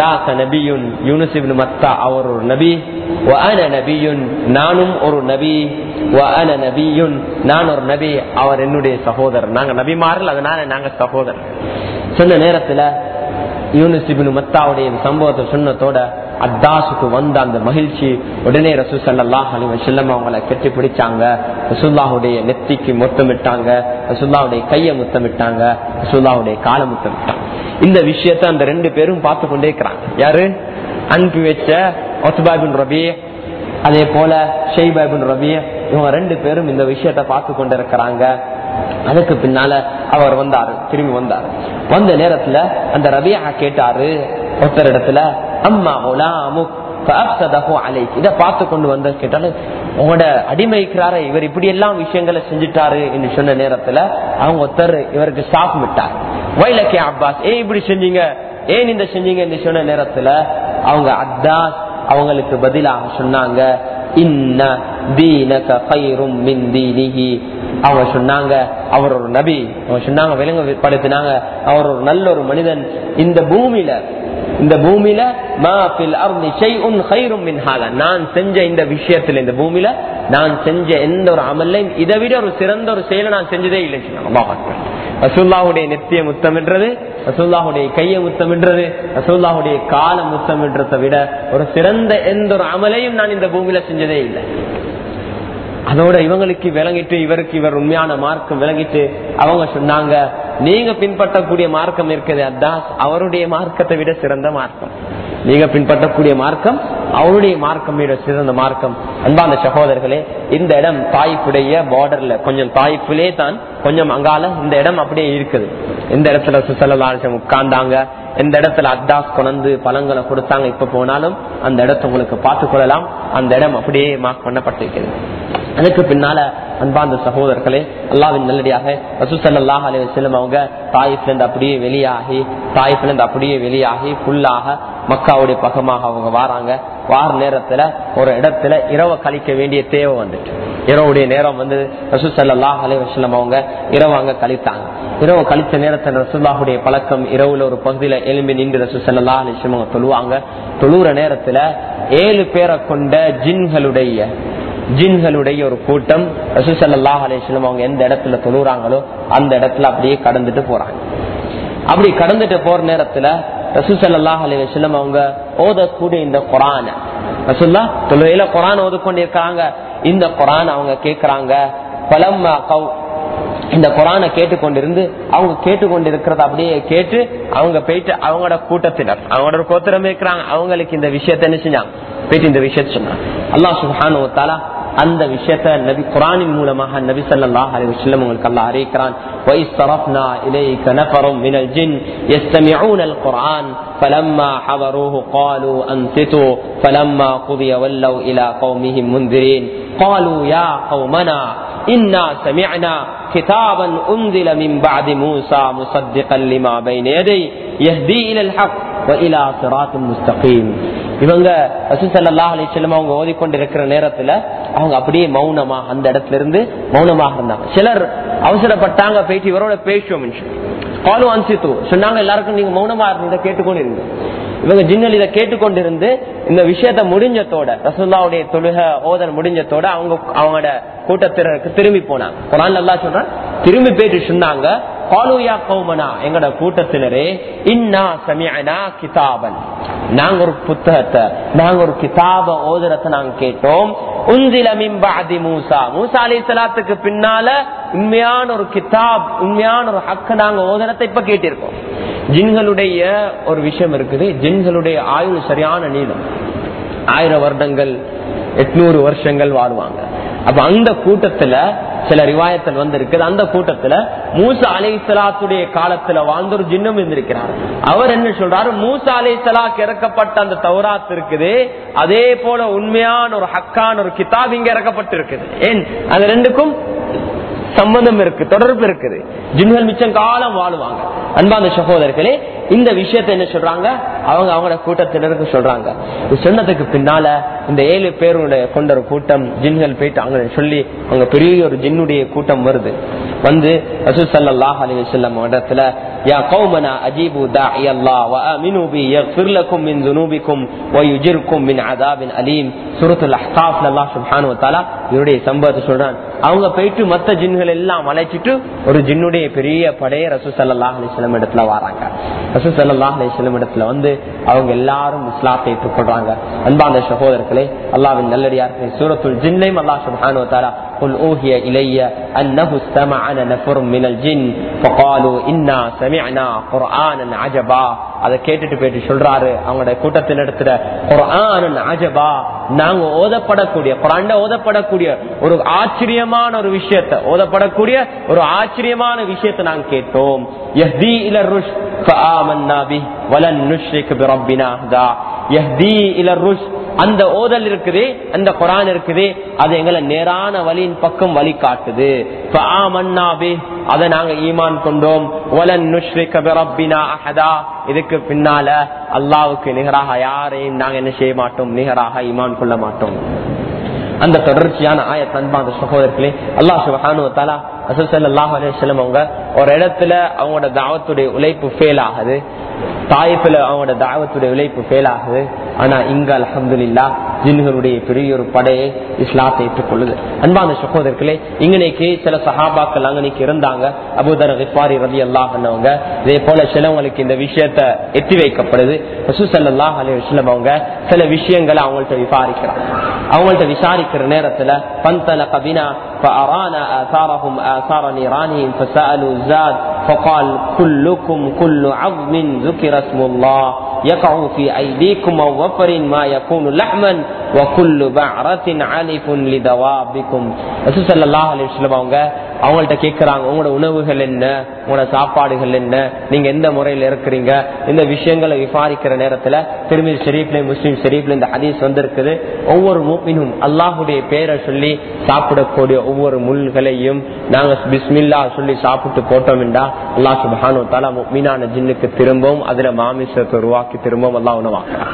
அவர் ஒரு நபி நபியுன் நானும் ஒரு நபி நபியுன் நான் ஒரு நபி அவர் என்னுடைய சகோதரர் நாங்க நபிமார்கள் அதனால நாங்க சகோதரர் சொன்ன நேரத்துல யூனிசிபின் மத்தாவுடைய சம்பவத்தை சொன்னதோட அத்தாசுக்கு வந்த அந்த மகிழ்ச்சி உடனே ரசூ சல்லாஹ் அலி வசல்லம் அவங்கள கெட்டி பிடிச்சாங்க ரசூல்லாவுடைய நெத்திக்கு முத்தமிட்டாங்க ரசூல்லாவுடைய கைய முத்தமிட்டாங்க ரசூல்லாவுடைய கால முத்தமிட்டாங்க இந்த விஷயத்த அந்த ரெண்டு பேரும் பார்த்து கொண்டே இருக்கிறாங்க யாரு அனுப்பி வச்ச ஒத்துபாபின் ரபி அதே போல ஷெய்பாபின் ரபி இவங்க ரெண்டு பேரும் இந்த விஷயத்த பார்த்து கொண்டு இருக்கிறாங்க அதுக்கு பின்னால அவர் வந்தாரு திரும்பி வந்தாரு வந்த நேரத்துல அந்த ரபியா கேட்டாரு ஒருத்தர் இடத்துல அம்மா இத பார்த்து கொண்டு வந்து கேட்டாலும் உங்களோட அடிமைக்கிறாரு இவர் இப்படி எல்லாம் விஷயங்களை செஞ்சுட்டாரு என்று சொன்ன நேரத்துல அவங்க ஒருத்தர் இவருக்கு ஸ்டாப் விட்டார் வைலக்கே அப்பாஸ் ஏன் இப்படி செஞ்சீங்க ஏன் இந்த செஞ்சீங்க என்று சொன்ன நேரத்துல அவங்க அத்தாஸ் அவங்களுக்கு பதிலாக சொன்னாங்க இன்ன தீனக கயிறும் மின் தீனிகி அவங்க சொன்னாங்க அவர் ஒரு நபி அவங்க சொன்னாங்க விலங்குபடுத்தினாங்க அவர் ஒரு நல்ல ஒரு மனிதன் இந்த பூமியில இந்த பூமியில நான் செஞ்ச இந்த விஷயத்துல இந்த பூமியில நான் செஞ்ச எந்த ஒரு அமல்லையும் இதை விட ஒரு சிறந்த ஒரு செயலை நான் செஞ்சதே இல்லை ரசூல்லாவுடைய நெத்திய முத்தமின்றது ரசூல்லாவுடைய கையை முத்தமின்றது ரசூல்லாவுடைய கால முத்தமின்றதை விட ஒரு சிறந்த எந்த ஒரு அமலையும் நான் இந்த பூமியில செஞ்சதே இல்லை அதோட இவங்களுக்கு விளங்கிட்டு இவருக்கு இவர் உண்மையான மார்க்கம் விளங்கிட்டு அவங்க சொன்னாங்க நீங்க பின்பற்றக்கூடிய மார்க்கம் இருக்குது அதான் அவருடைய மார்க்கத்தை விட சிறந்த மார்க்கம் நீங்க பின்பற்றக்கூடிய மார்க்கம் அவருடைய மார்க்கம் விட சிறந்த மார்க்கம் அன்பான சகோதரர்களே இந்த இடம் தாய்ப்புடைய பார்டர்ல கொஞ்சம் தாய்ப்புலே தான் கொஞ்சம் அங்கால இந்த இடம் அப்படியே இருக்குது இந்த இடத்துல சுசல்லாசம் உட்கார்ந்தாங்க எந்த இடத்துல அத்தாஸ் கொண்டு பழங்களை கொடுத்தாங்க இப்ப போனாலும் அந்த இடத்தை உங்களுக்கு பார்த்து கொள்ளலாம் அந்த இடம் அப்படியே மார்க் பண்ணப்பட்டிருக்கிறது அதுக்கு பின்னால அன்பாந்த சகோதரர்களே அல்லாவின் நல்லடியாக ரசூசல்லாஹ் அலி வசலம் அவங்க தாயிப்ல இருந்து அப்படியே வெளியாகி தாயிப்ல இருந்து அப்படியே வெளியாகி ஃபுல்லாக மக்காவுடைய பக்கமாக அவங்க வாராங்க வார நேரத்துல ஒரு இடத்துல இரவை கழிக்க வேண்டிய தேவை வந்துட்டு இரவுடைய நேரம் வந்து ரசூசல்லாஹ் அலி வசலம் அவங்க இரவு அங்க கழித்தாங்க இரவு கழித்த நேரத்தில் ரசூல்லாஹுடைய பழக்கம் இரவுல ஒரு பகுதியில எலும்பி நின்று ரசூசல்லா அலிஸ்லம் அவங்க தொழுவாங்க தொழுற நேரத்துல ஏழு பேரை கொண்ட ஜின்களுடைய ஜின்களுடைய ஒரு கூட்டம் ரசூசல்லாஹ் அலிஸ்லம் அவங்க எந்த இடத்துல தொழுறாங்களோ அந்த இடத்துல அப்படியே கடந்துட்டு போறாங்க அப்படி கடந்துட்டு போற நேரத்துல ரசூசல்லாஹ் அலிஸ்லம் அவங்க ஓதக்கூடிய இந்த குரான ரசூல்லா தொழுகையில குரான் ஓதுக்கொண்டிருக்காங்க இந்த குரான் அவங்க கேக்குறாங்க பலம் இந்த குரானை கேட்டுக்கொண்டிருந்து அவங்க கேட்டுக்கொண்டிருக்கிறத அப்படியே கேட்டு அவங்க போயிட்டு அவங்களோட கூட்டத்தினர் அவங்களோட கோத்திரம் இருக்கிறாங்க அவங்களுக்கு இந்த விஷயத்த என்ன செஞ்சாங்க போயிட்டு இந்த விஷயத்த சொன்னாங்க அல்லாஹ் சுஹானு தாலா அந்த விஷயத்த நபி குரானின் மூலமாக நபி ஸல்லல்லாஹு அலைஹி வஸல்லம் உங்களுக்கு அல்லாஹ் அறிவிக்கிறான் وَإِذْ صَرَفْنَا إِلَيْكَ نَفَرٌ مِنَ الْجِنِّ يَسْتَمِعُونَ الْقُرْآنَ فَلَمَّا حَضَرُوهُ قَالُوا أَنصِتُوا فَلَمَّا قُضِيَ وَلَّوْا إِلَى قَوْمِهِمْ مُنذِرِينَ قَالُوا يَا قَوْمَنَا إِنَّا سَمِعْنَا كِتَابًا أُنزِلَ مِن بَعْدِ مُوسَى مُصَدِّقًا لِمَا بَيْنَ يَدَيْهِ يَهْدِي إِلَى الْحَقِّ وَإِلَى صِرَاطٍ مُسْتَقِيمٍ இவங்க ரசூசல்லா அலி செல்லம் அவங்க ஓதிக்கொண்டிருக்கிற நேரத்துல அவங்க அப்படியே மௌனமா அந்த இடத்துல இருந்து மௌனமாக இருந்தாங்க சிலர் அவசரப்பட்டாங்க போயிட்டு இவரோட பேசுவோம் காலு அன்சித்து சொன்னாங்க எல்லாருக்கும் நீங்க மௌனமா இருந்த கேட்டுக்கொண்டிருங்க இவங்க ஜின்னல் இதை கேட்டுக்கொண்டிருந்து இந்த விஷயத்த முடிஞ்சத்தோட ரசூல்லாவுடைய தொழுக ஓதல் முடிஞ்சத்தோட அவங்க அவங்களோட கூட்டத்தினருக்கு திரும்பி போனாங்க குரான் நல்லா சொல்றான் திரும்பி போயிட்டு சொன்னாங்க காலுயா கௌமனா எங்கட கூட்டத்தினரே இன்னா சமியனா கிதாபன் நாங்க ஒரு புத்தகத்தை நாங்க ஒரு கிதாப ஓதுறத நாங்க கேட்டோம் உந்தில மிம்பாதி மூசா மூசா அலி சலாத்துக்கு பின்னால உண்மையான ஒரு கிதாப் உண்மையான ஒரு ஹக்க நாங்க ஓதுறத இப்ப கேட்டிருக்கோம் ஜின்களுடைய ஒரு விஷயம் இருக்குது ஜின்களுடைய ஆயுள் சரியான நீளம் ஆயிரம் வருடங்கள் எட்நூறு வருஷங்கள் வாழ்வாங்க அப்ப அந்த கூட்டத்துல சில ரிவாயத்தில் வந்து இருக்குது அந்த கூட்டத்துல மூசா அலை சலாத்துடைய காலத்துல வாழ்ந்த ஒரு ஜின்னம் இருந்திருக்கிறார் அவர் என்ன சொல்றாரு மூசா அலை சலாக்கு இறக்கப்பட்ட அந்த தௌராத் இருக்குது அதே போல உண்மையான ஒரு ஹக்கான ஒரு கிதாப் இங்க இறக்கப்பட்டு இருக்குது ஏன் அது ரெண்டுக்கும் சம்பந்தம் இருக்கு தொடர்பு இருக்குது ஜின்கள் மிச்சம் காலம் வாழுவாங்க அன்பாந்த சகோதரர்களே இந்த விஷயத்த என்ன சொல்றாங்க அவங்க அவங்களோட கூட்டத்தினருக்கு சொல்றாங்க இது சொன்னதுக்கு பின்னால இந்த ஏழு பேருடைய கொண்ட ஒரு கூட்டம் ஜின்கள் போயிட்டு அவங்க சொல்லி அவங்க பெரிய ஒரு ஜின்னுடைய கூட்டம் வருது வந்து ரசூல் ஸல்லல்லாஹு அலைஹி வஸல்லம் இடத்துல யா கௌமனா அஜீபு தாஇ அல்லாஹ் வ ஆமினு பி யக்ஃபிர் லக்கும் மின் ذنوبكم ويجركم من عذاب அலீம் சூரத்துல் அஹ்காஃப்ல அல்லாஹ் சுப்ஹானஹு வ தஆலா இவருடைய சம்பவத்தை சொல்றான் அவங்க போயிட்டு மத்த ஜின்கள் எல்லாம் அழைச்சிட்டு ஒரு ஜின்னுடைய பெரிய படைய ரசூ ஸல்லல்லாஹு அலைஹி வஸல்லம் இடத்துல வராங்க ரசூ ஸல்லல்லாஹு அலைஹி வஸல்லம் இடத்துல வந்து அவங்க எல்லாரும் இஸ்லாத்தை ஏற்றுக்கொள்றாங்க அன்பான சகோதரர்களே அல்லாஹ்வின் நல்லடியார்களே சூரத்துல் ஜின்னையும் அல்லாஹ் சுப்ஹானஹு வ தஆலா قل أوهي إلي أنه استمعنا نفر من الجن فقالوا إنا سمعنا قرآنا عجبا அதை கேட்டுட்டு போயிட்டு சொல்றாரு அவங்களோட கூட்டத்தில் இடத்துல குரான் அஜபா நாங்க ஓதப்படக்கூடிய குரான் ஓதப்படக்கூடிய ஒரு ஆச்சரியமான ஒரு விஷயத்த ஓதப்படக்கூடிய ஒரு ஆச்சரியமான விஷயத்தை நாங்க கேட்டோம் யஹ்தி இல ருஷ் ஃபஆமன்னா பி வலன் நுஷ்ரிக் பிரப்பினா ஹதா யஹ்தி இல ருஷ் அந்த ஓதல் இருக்குது அந்த குரான் இருக்குது அது எங்களை நேரான வழியின் பக்கம் வழி காட்டுது அதை நாங்க ஈமான் கொண்டோம் இதுக்கு பின்னால அல்லாவுக்கு நிகராக யாரையும் நாங்க என்ன செய்ய மாட்டோம் நிகராக ஈமான் கொள்ள மாட்டோம் அந்த தொடர்ச்சியான ஆய தன்பாந்த சகோதரர்களே அல்லா சுபஹானு தாலா அசல்லாஹ் அலிஸ்லம் அவங்க ஒரு இடத்துல அவங்களோட தாவத்துடைய உழைப்பு ஃபெயில் ஆகுது தாய்ப்புல அவங்களோட தாவத்துடைய உழைப்பு ஃபெயில் ஆகுது ஆனா இங்க அலமதுல்லா ஜின்களுடைய பெரிய ஒரு படையை இஸ்லாத்தை ஏற்றுக்கொள்ளுது அன்பான சகோதரர்களே இங்கனைக்கு சில சஹாபாக்கள் அங்கனைக்கு இருந்தாங்க அபுதர் விப்பாரி ரவி அல்லாஹ் பண்ணவங்க இதே போல சிலவங்களுக்கு இந்த விஷயத்த எத்தி வைக்கப்படுது ரசூசல்லாஹ் அலி வஸ்லம் அவங்க சில விஷயங்களை அவங்கள்ட்ட விசாரிக்கிறாங்க அவங்கள்ட்ட விசாரிக்கிற நேரத்துல பந்தல கபினா فأرانا آثارهم آثار نيرانهم فسألوا الزاد فقال كلكم كل عظم ذكر اسم الله يقع في أيديكم أو وفر ما يكون لحما وكل بعرة علف لدوابكم رسول صلى الله عليه وسلم அவங்க அவங்கள்ட்ட கேட்கிறாங்க உங்களோட உணவுகள் என்ன உங்களோட சாப்பாடுகள் என்ன நீங்க எந்த முறையில இருக்கிறீங்க இந்த விஷயங்களை விசாரிக்கிற நேரத்துல திருமதி ஷெரீப்ல முஸ்லீம் ஷெரீப்ல இந்த ஹதீஸ் வந்திருக்குது ஒவ்வொரு மூப்பினும் அல்லாஹுடைய பேரை சொல்லி சாப்பிடக்கூடிய ஒவ்வொரு முள்களையும் நாங்க பிஸ்மில்லா சொல்லி சாப்பிட்டு போட்டோம்டா அல்லாஹ் சுபஹானு தாலா மீனான ஜின்னுக்கு திரும்பவும் அதுல மாமிசத்தை உருவாக்கி திரும்பவும் எல்லாம் உணவாக்குறான்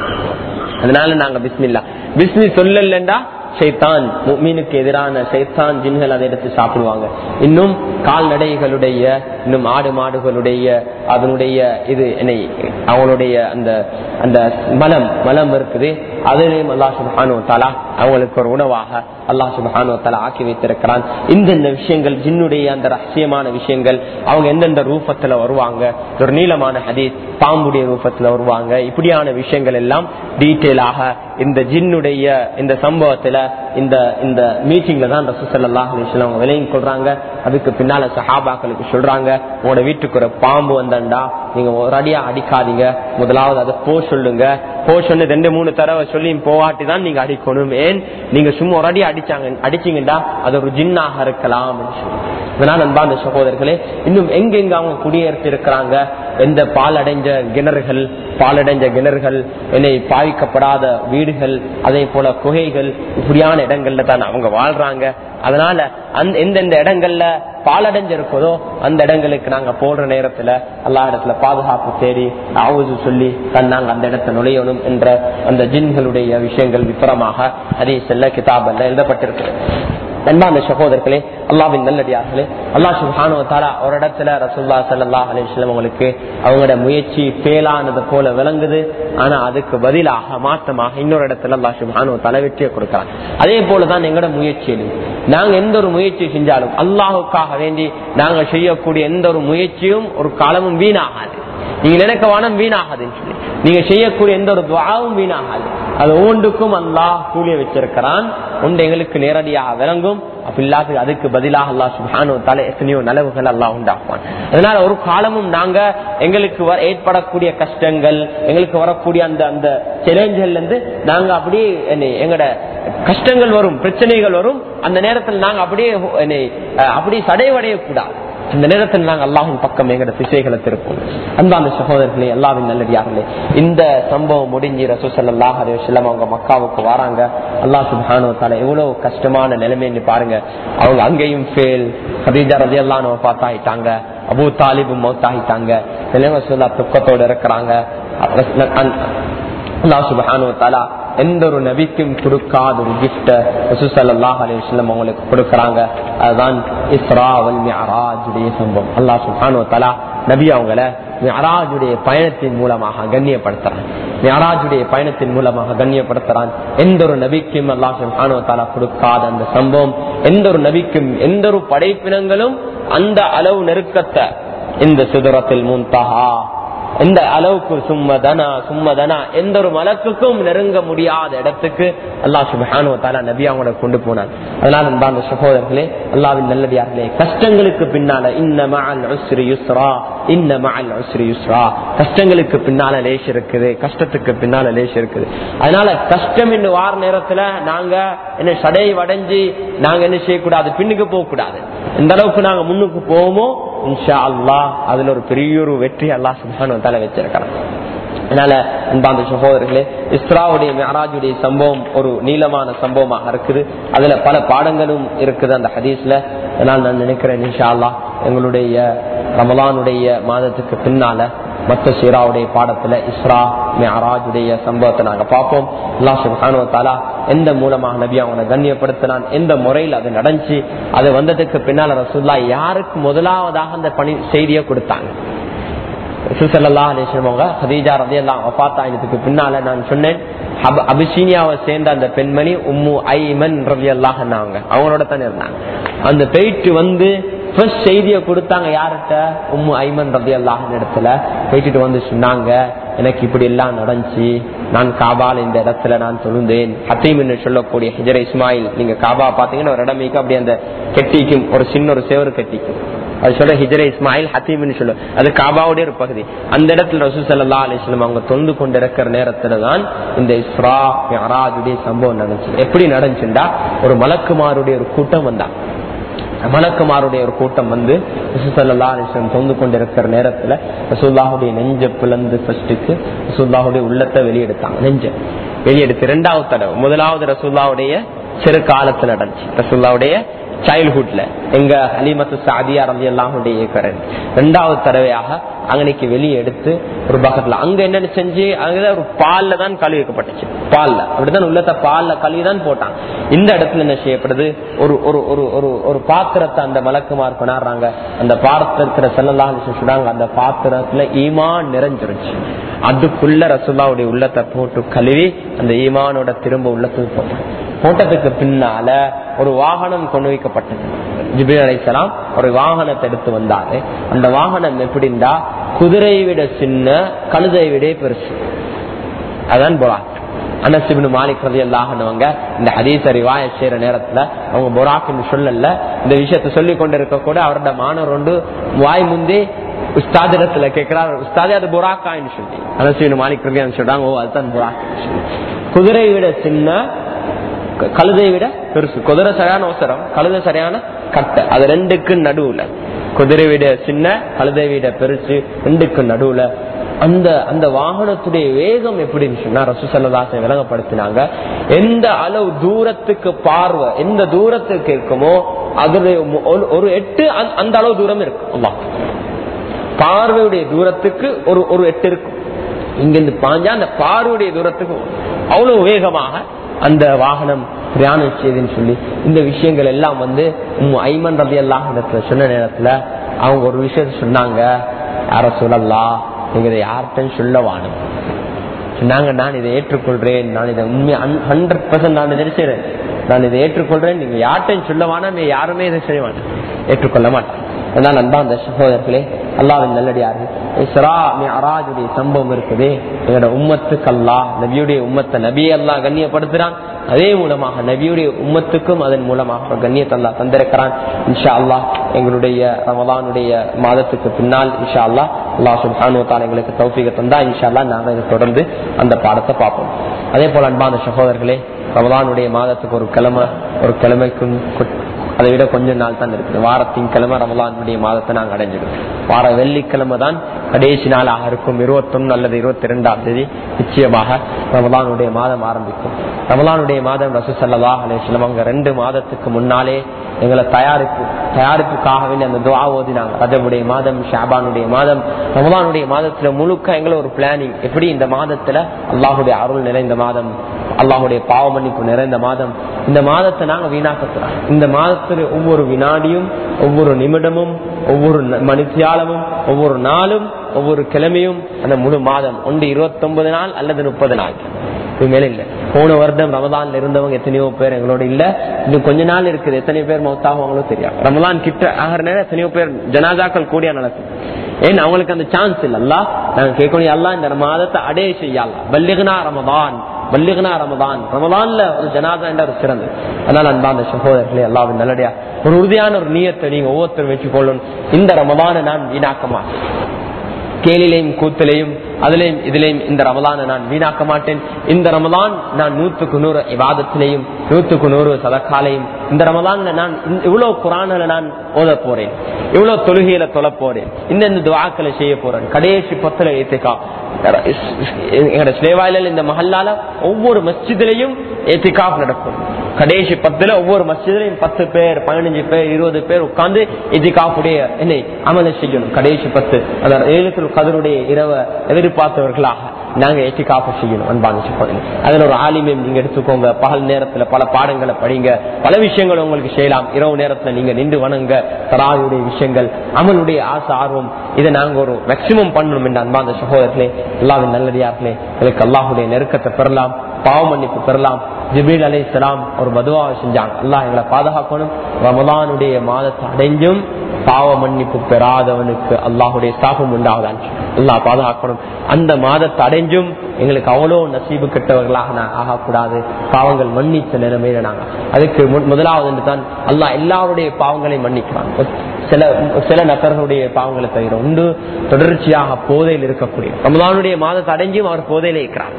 அதனால நாங்க பிஸ்மில்லா பிஸ்மி சொல்லலண்டா சைத்தான் மீனுக்கு எதிரான சைத்தான் ஜின்கள் அதை எடுத்து சாப்பிடுவாங்க இன்னும் கால்நடைகளுடைய இன்னும் ஆடு மாடுகளுடைய அதனுடைய இது என்னை அவங்களுடைய அந்த அந்த மலம் மலம் இருக்குது அதிலையும் அல்லா சுபானு தாலா அவங்களுக்கு ஒரு உணவாக அல்லா சுபானு தாலா ஆக்கி வைத்திருக்கிறான் இந்தந்த விஷயங்கள் ஜின்னுடைய அந்த ரகசியமான விஷயங்கள் அவங்க எந்தெந்த ரூபத்துல வருவாங்க ஒரு நீளமான ஹதீஸ் பாம்புடைய ரூபத்துல வருவாங்க இப்படியான விஷயங்கள் எல்லாம் டீட்டெயிலாக இந்த ஜின்னுடைய இந்த சம்பவத்துல இந்த இந்த மீட்டிங்ல தான் ரசூசல்லா அவங்க விலையும் கொள்றாங்க அதுக்கு பின்னால சஹாபாக்களுக்கு சொல்றாங்க உங்களோட வீட்டுக்கு ஒரு பாம்பு வந்தண்டா நீங்க ஒரு அடியா அடிக்காதீங்க முதலாவது அதை போ சொல்லுங்க போ சொன்ன ரெண்டு மூணு தடவை சொல்லி போவாட்டி தான் நீங்க அடிக்கணும் ஏன் நீங்க சும்மா ஒரு அடி அடிச்சாங்க அடிச்சீங்கடா அது ஒரு ஜின்னாக இருக்கலாம் அதனால அன்பான சகோதரர்களே இன்னும் எங்கெங்க அவங்க குடியேற்றி இருக்கிறாங்க எந்த பாலடைஞ்ச கிணறுகள் பாலடைஞ்ச கிணறுகள் என்னை பாவிக்கப்படாத வீடுகள் அதே போல குகைகள் இப்படியான இடங்கள்ல தான் அவங்க வாழ்றாங்க அதனால அந்த எந்தெந்த இடங்கள்ல பாலடைஞ்சு இருக்குதோ அந்த இடங்களுக்கு நாங்க போடுற நேரத்துல எல்லா இடத்துல பாதுகாப்பு தேடி ஆவுது சொல்லி தான் நாங்க அந்த இடத்தை நுழையணும் என்ற அந்த ஜின்களுடைய விஷயங்கள் விபரமாக அதே செல்ல கிதாபல்ல எழுதப்பட்டிருக்கு அன்பான சகோதரர்களே அல்லாவின் நல்லடியார்களே அல்லா சுபானுவத்தாரா ஒரு இடத்துல ரசுல்லா சல்லா அலிஸ்லாம் அவங்களுக்கு அவங்களோட முயற்சி பேலானது போல விளங்குது ஆனா அதுக்கு பதிலாக மாற்றமாக இன்னொரு இடத்துல அல்லா சுபானுவத்தால வெற்றியை கொடுக்கிறாங்க அதே போலதான் எங்களோட முயற்சியிலும் நாங்க எந்த ஒரு முயற்சி செஞ்சாலும் அல்லாஹுக்காக வேண்டி நாங்க செய்யக்கூடிய எந்த ஒரு முயற்சியும் ஒரு காலமும் வீணாகாது நீங்க நினைக்க வானம் வீணாகாதுன்னு சொல்லி நீங்க செய்யக்கூடிய எந்த ஒரு துவாவும் வீணாகாது அது ஒன்றுக்கும் அல்லாஹ் கூலிய வச்சிருக்கிறான் ஒன்று எங்களுக்கு நேரடியாக விளங்கும் அப்படி அதுக்கு பதிலாக அல்லா சுபானு தலை எத்தனையோ நலவுகள் எல்லாம் உண்டாக்குவான் அதனால ஒரு காலமும் நாங்க எங்களுக்கு ஏற்படக்கூடிய கஷ்டங்கள் எங்களுக்கு வரக்கூடிய அந்த அந்த சேலஞ்சுகள்ல இருந்து நாங்க அப்படியே எங்கட கஷ்டங்கள் வரும் பிரச்சனைகள் வரும் அந்த நேரத்தில் நாங்க அப்படியே அப்படியே சடைவடைய கூடாது இந்த நேரத்தில் நாங்கள் அல்லாஹின் பக்கம் எங்கட திசைகளை திருப்போம் அன்பான சகோதரர்களே எல்லாவின் நல்லடியார்களே இந்த சம்பவம் முடிஞ்சு ரசூசல்லாஹ் அலையம் அவங்க மக்காவுக்கு வராங்க அல்லாஹ் சுபானோ தால எவ்வளவு கஷ்டமான நிலைமைன்னு பாருங்க அவங்க அங்கேயும் ஃபெயில் ஹபீஜா ரதி எல்லாம் பார்த்தாயிட்டாங்க அபு தாலிபும் மௌத்தாகிட்டாங்க நிலைமை சொல்லா துக்கத்தோடு இருக்கிறாங்க அல்லாஹ் சுபானோ தாலா எந்த ஒரு நபிக்கும் கொடுக்காத ஒரு கிஃப்ட ரசூசல்லாஹ் அலிவசல்லம் அவங்களுக்கு கொடுக்கறாங்க அதுதான் இஸ்ராவல் மியராஜுடைய சம்பவம் அல்லாஹ் சுஹானு தலா நபி அவங்கள மியராஜுடைய பயணத்தின் மூலமாக கண்ணியப்படுத்துறான் மியராஜுடைய பயணத்தின் மூலமாக கண்ணியப்படுத்துறான் எந்த ஒரு நபிக்கும் அல்லாஹ் சுஹானு தலா கொடுக்காத அந்த சம்பவம் எந்த ஒரு நபிக்கும் எந்த ஒரு படைப்பினங்களும் அந்த அளவு நெருக்கத்தை இந்த சுதரத்தில் முன்தகா எந்த அளவுக்கு சும்மதனா சும்மதனா எந்த ஒரு மலக்குக்கும் நெருங்க முடியாத இடத்துக்கு அல்லாஹ் சுபஹானு தாலா நபி அவங்கள கொண்டு போனான் அதனால அந்த சகோதரர்களே அல்லாவின் நல்லடியார்களே கஷ்டங்களுக்கு பின்னால இன்ன மஅல் உஸ்ரி யுஸ்ரா இன்ன மஅல் உஸ்ரி யுஸ்ரா கஷ்டங்களுக்கு பின்னால லேஷ் இருக்குது கஷ்டத்துக்கு பின்னால லேஷ் இருக்குது அதனால கஷ்டம் என்று வார நேரத்துல நாங்க என்ன சடை வடைஞ்சு நாங்க என்ன செய்யக்கூடாது பின்னுக்கு போக கூடாது எந்த அளவுக்கு நாங்க முன்னுக்கு போவோமோ இன்ஷா அல்லா அதுல ஒரு பெரிய ஒரு வெற்றி அல்லா சுபானு தலை வச்சிருக்கிறான் அதனால அன்பாந்த சகோதரர்களே இஸ்ராவுடைய மேராஜுடைய சம்பவம் ஒரு நீளமான சம்பவமாக இருக்குது அதுல பல பாடங்களும் இருக்குது அந்த ஹதீஸ்ல அதனால நான் நினைக்கிறேன் இன்ஷா அல்லா எங்களுடைய ரமலானுடைய மாதத்துக்கு பின்னால மத்த சீராவுடைய பாடத்துல இஸ்ரா மேராஜுடைய சம்பவத்தை நாங்க பார்ப்போம் அல்லா சுபானு தாலா எந்த மூலமாக நபி அவங்களை கண்ணியப்படுத்தினான் எந்த முறையில் அது நடந்துச்சு அது வந்ததுக்கு பின்னால ரசூல்லா யாருக்கு முதலாவதாக அந்த பணி செய்தியை கொடுத்தாங்க சுசல்லா அலிஸ்லமவங்க ஹதீஜா ரதி எல்லாம் வஃத்தாயினத்துக்கு பின்னால நான் சொன்னேன் அப- அபிசீனியாவை சேர்ந்த அந்த பெண்மணி உம்மு ஐமன் ரவி அல்லாஹ் அவங்களோட தானே இருந்தாங்க அந்த போயிட்டு வந்து ஃபர்ஸ்ட் செய்தியை கொடுத்தாங்க யார்கிட்ட உம்மு ஐமன் ரதி அல்லாஹ் இடத்துல போயிட்டு வந்து சொன்னாங்க எனக்கு இப்படி எல்லாம் நடந்துச்சு நான் காபால் இந்த இடத்துல நான் தொழுந்தேன் ஹத்தீம் என்று சொல்லக்கூடிய ஹிஜர இஸ்மாயில் நீங்க காபா பாத்தீங்கன்னா ஒரு இடமைக்கு அப்படி அந்த கெட்டிக்கும் ஒரு சின்ன ஒரு சேவரு கெட்டிக்கும் அது சொல்ற ஹிஜர இஸ்மாயில் ஹத்தீம்னு சொல்லு அது காபாவுடைய ஒரு பகுதி அந்த இடத்துல ரசூ சல்லா அலிஸ்லாம் அவங்க தொழுந்து கொண்டிருக்கிற நேரத்துல தான் இந்த இஸ்ரா மெஹராஜுடைய சம்பவம் நடந்துச்சு எப்படி நடந்துச்சுண்டா ஒரு மலக்குமாருடைய ஒரு கூட்டம் வந்தாங்க மலக்குமாருடைய ஒரு கூட்டம் வந்து ரசூசல்லா அலிஸ்லாம் தொந்து கொண்டிருக்கிற நேரத்துல ரசூல்லாவுடைய நெஞ்ச பிளந்து ஃபர்ஸ்டுக்கு ரசூல்லாவுடைய உள்ளத்தை வெளியெடுத்தாங்க நெஞ்ச வெளியெடுத்து இரண்டாவது தடவை முதலாவது ரசூல்லாவுடைய சிறு காலத்துல நடந்துச்சு ரசூல்லாவுடைய சைல்ட்ஹுட்ல எங்க அலிமத்து சாதியா ரவி எல்லாமுடைய ரெண்டாவது தடவையாக அங்கனைக்கு வெளியே எடுத்து ஒரு பக்கத்துல அங்க என்னன்னு செஞ்சு அங்கதான் ஒரு பால்ல தான் கழுவி வைக்கப்பட்டுச்சு பால்ல அப்படிதான் உள்ளத்த பால்ல கழுவி தான் போட்டாங்க இந்த இடத்துல என்ன செய்யப்படுது ஒரு ஒரு ஒரு ஒரு ஒரு பாத்திரத்தை அந்த மலக்குமார் கொண்டாடுறாங்க அந்த பாத்திரத்துல செல்லலாம் சொல்றாங்க அந்த பாத்திரத்துல ஈமான் நிறைஞ்சிருச்சு அதுக்குள்ள ரசுல்லாவுடைய உள்ளத்தை போட்டு கழுவி அந்த ஈமானோட திரும்ப உள்ளத்துக்கு போட்டாங்க போட்டதுக்கு பின்னால ஒரு வாகனம் கொண்டு வைக்கப்பட்டது ஜிபின் அலைசலாம் ஒரு வாகனத்தை எடுத்து வந்தாரு அந்த வாகனம் எப்படின்னா குதிரை விட சின்ன கழுதை விட பெருசு அதான் புறாக் அனசிபின் மாலிக் ரதி அல்லாஹனவங்க இந்த ஹதீச ரிவாய செய்யற நேரத்துல அவங்க புறாக்குன்னு சொல்லல இந்த விஷயத்த சொல்லி கொண்டிருக்க கூட அவரோட மாணவர் ஒன்று வாய் முந்தி உஸ்தாதிடத்துல கேட்கிறார் உஸ்தாதே அது புறாக்கான்னு சொல்லி அனசிபின் மாலிக் ரதி சொல்றாங்க ஓ அதுதான் புறாக் குதிரை விட சின்ன க- கழுதை விட பெருசு குதிரை சரியான அவசரம் கழுதை சரியான கட்டை அது ரெண்டுக்கு நடுவுல குதிரை விட சின்ன கழுதை விட பெருசு ரெண்டுக்கு நடுவுல அந்த அந்த வாகனத்துடைய வேகம் எப்படின்னு சொன்னா ரசூசல்லதாசை விளங்கப்படுத்தினாங்க எந்த அளவு தூரத்துக்கு பார்வை எந்த தூரத்துக்கு இருக்குமோ அதுல ஒரு- ஒரு எட்டு அந்த- அந்த அளவு தூரம் இருக்கும் அல்லாஹ். பார்வையுடைய தூரத்துக்கு ஒரு ஒரு எட்டு இருக்கும் இங்கிருந்து பாஞ்சா அந்த பார்வையுடைய தூரத்துக்கு அவ்வளவு வேகமாக அந்த வாகனம் பிரயாணம் செய்யுதுன்னு சொல்லி இந்த விஷயங்கள் எல்லாம் வந்து உம் ஐமன் ரதி எல்லாம் இடத்துல சொன்ன நேரத்துல அவங்க ஒரு விஷயத்த சொன்னாங்க யார சொல்லலாம் நீங்க இதை யார்கிட்ட சொல்ல வாணும் சொன்னாங்க நான் இதை ஏற்றுக்கொள்றேன் நான் இதை உண்மை ஹண்ட்ரட் பர்சன்ட் நான் இதை செய்றேன் நான் இதை ஏற்றுக்கொள்றேன் நீங்க யார்கிட்டையும் சொல்ல வேணாம் யாருமே இதை செய்ய வேண்டாம் ஏற்றுக்கொள்ள மாட்டேன் அதனால் அன்பா அந்த சகோதரர்களே அல்லாவின் நல்லடியார்கள் இஸ்ரா மிஅராஜுடைய சம்பவம் இருக்குது எங்களோட உம்மத்துக்கு அல்லாஹ் நபியுடைய உம்மத்தை நபியை அல்லாஹ் கண்ணியப்படுத்துறான் அதே மூலமாக நபியுடைய உம்மத்துக்கும் அதன் மூலமாக கண்ணியத்தை அல்லாஹ் தந்திருக்கிறான் இன்ஷா அல்லாஹ் எங்களுடைய ரமலானுடைய மாதத்துக்கு பின்னால் இன்ஷா அல்லாஹ் அல்லாஹ் சுப்ஹானு தாலா எங்களுக்கு தௌஃபீக தந்தா இன்ஷா அல்லாஹ் நாங்கள் இதை தொடர்ந்து அந்த பாடத்தை பார்ப்போம் அதே போல அன்பான சகோதரர்களே ரமலானுடைய மாதத்துக்கு ஒரு கிழமை ஒரு கிழமைக்கும் கு- அதை விட கொஞ்ச நாள் தான் இருக்குது வாரத்தின் கிழமை ரமலானுடைய மாதத்தை நாங்கள் அடைஞ்சிடும் வார வெள்ளிக்கிழமை தான் கடைசி நாளாக இருக்கும் இருபத்தொன்னு அல்லது இருபத்தி ரெண்டாம் தேதி நிச்சயமாக ரமலானுடைய மாதம் ஆரம்பிக்கும் ரமலானுடைய மாதம் ரசூ சல்லா அலிஸ்லாம் அவங்க ரெண்டு மாதத்துக்கு முன்னாலே எங்களை தயாரிப்பு தயாரிப்புக்காக வேண்டி அந்த துவா ஓதினாங்க ரஜபுடைய மாதம் ஷாபானுடைய மாதம் ரமலானுடைய மாதத்துல முழுக்க எங்களை ஒரு பிளானிங் எப்படி இந்த மாதத்துல அல்லாஹுடைய அருள் நிறைந்த மாதம் அல்லாஹுடைய பாவ மன்னிப்பு நிறைந்த மாதம் இந்த மாதத்தை நாங்க வீணாக்கக்கூடாது இந்த மாதத்துல ஒவ்வொரு வினாடியும் ஒவ்வொரு நிமிடமும் ஒவ்வொரு ந- மணித்தியாலமும் ஒவ்வொரு நாளும் ஒவ்வொரு கிழமையும் அந்த முழு மாதம் ஒன்று இருபத்தி ஒன்பது நாள் அல்லது முப்பது நாள் இது மேல இல்ல போன வருடம் ரமதான்ல இருந்தவங்க எத்தனையோ பேர் எங்களோட இல்ல இன்னும் கொஞ்ச நாள் இருக்குது எத்தனை பேர் மௌத்தாகுவாங்களோ தெரியாது ரமதான் கிட்ட ஆகிற நேரம் எத்தனையோ பேர் ஜனாதாக்கள் கூடிய நடக்கும் ஏன் அவங்களுக்கு அந்த சான்ஸ் இல்ல அல்ல நாங்க கேட்கணும் அல்ல இந்த மாதத்தை அடைய செய்யலாம் பல்லிகனா ரமதான் பல்லிகனா ரமதான் ரமதான்ல ஒரு ஜனாதா என்ற ஒரு சிறந்து அதனால அன்பா அந்த சகோதரர்களே அல்லாவின் நல்லடியா ஒரு உறுதியான ஒரு நீயத்தை நீங்க ஒவ்வொருத்தரும் வச்சுக்கொள்ளணும் இந்த ரமதானை நான் வீணாக்க மாட்டேன் கேளிலையும் கூத்திலையும் அதிலையும் இதிலையும் இந்த ரமலானை நான் வீணாக்க மாட்டேன் இந்த ரமலான் நான் நூத்துக்கு நூறு விவாதத்திலையும் நூத்துக்கு நூறு சதக்காலையும் இந்த ரமலான்ல நான் இந்த- இவ்வளவு குரானில நான் ஓத போறேன் இவ்வளவு தொழுகையில தொழ போறேன் இந்த இந்த துவாக்களை செய்ய போறேன் கடைசி பத்துல ஏத்துக்கா எங்களோட ஸ்லேவாயில இந்த மஹல்லால ஒவ்வொரு மஸ்ஜிதிலையும் ஏத்திகாப் நடக்கும் கடைசி பத்துல ஒவ்வொரு மஸ்ஜிதிலையும் பத்து பேர் பதினஞ்சு பேர் இருபது பேர் உட்கார்ந்து எதிகாப்புடைய என்னை அமல செய்யணும் கடைசி பத்து அதாவது ஏழுத்தில் கதருடைய இரவை எதிர்பார்த்தவர்களாக நாங்க ஏற்றி காப்பு செய்யணும் அன்பான சகோதரர்களே. அதுல ஒரு ஆலிமையும் நீங்க எடுத்துக்கோங்க பகல் நேரத்துல பல பாடங்களை படிங்க பல விஷயங்கள் உங்களுக்கு செய்யலாம் இரவு நேரத்துல நீங்க நின்று வணங்க தராவுடைய விஷயங்கள் அமலுடைய ஆசை ஆர்வம் இதை நாங்க ஒரு மேக்சிமம் பண்ணணும் என்ற அன்பான சகோதரர்களே அல்லாவின் நல்லடியார்களே எனக்கு அல்லாஹுடைய நெருக்கத்தை பெறலாம் பாவ மன்னிப்பு பெறலாம் ஜிபீல் அலை ஒரு மதுவாவை செஞ்சாங்க அல்லாஹ் எங்களை பாதுகாக்கணும் ரமலானுடைய மாதத்தை அடைஞ்சும் பாவ மன்னிப்பு பெறாதவனுக்கு அல்லாஹுடைய சாபம் உண்டாவதான் அல்லாஹ் பாதுகாக்கணும் அந்த மாதத்தை அடைஞ்சும் எங்களுக்கு அவ்வளோ நசீபு கெட்டவர்களாக நான் ஆகக்கூடாது பாவங்கள் மன்னிச்ச நிலைமையில நாங்க அதுக்கு மு- முதலாவது என்று தான் அல்லாஹ் எல்லாருடைய பாவங்களையும் மன்னிக்கிறான் சில சில நபர்களுடைய பாவங்களை தவிர உண்டு தொடர்ச்சியாக போதையில் இருக்கக்கூடிய ரமலானுடைய மாதத்தை அடைஞ்சும் அவர் போதையில இருக்கிறார்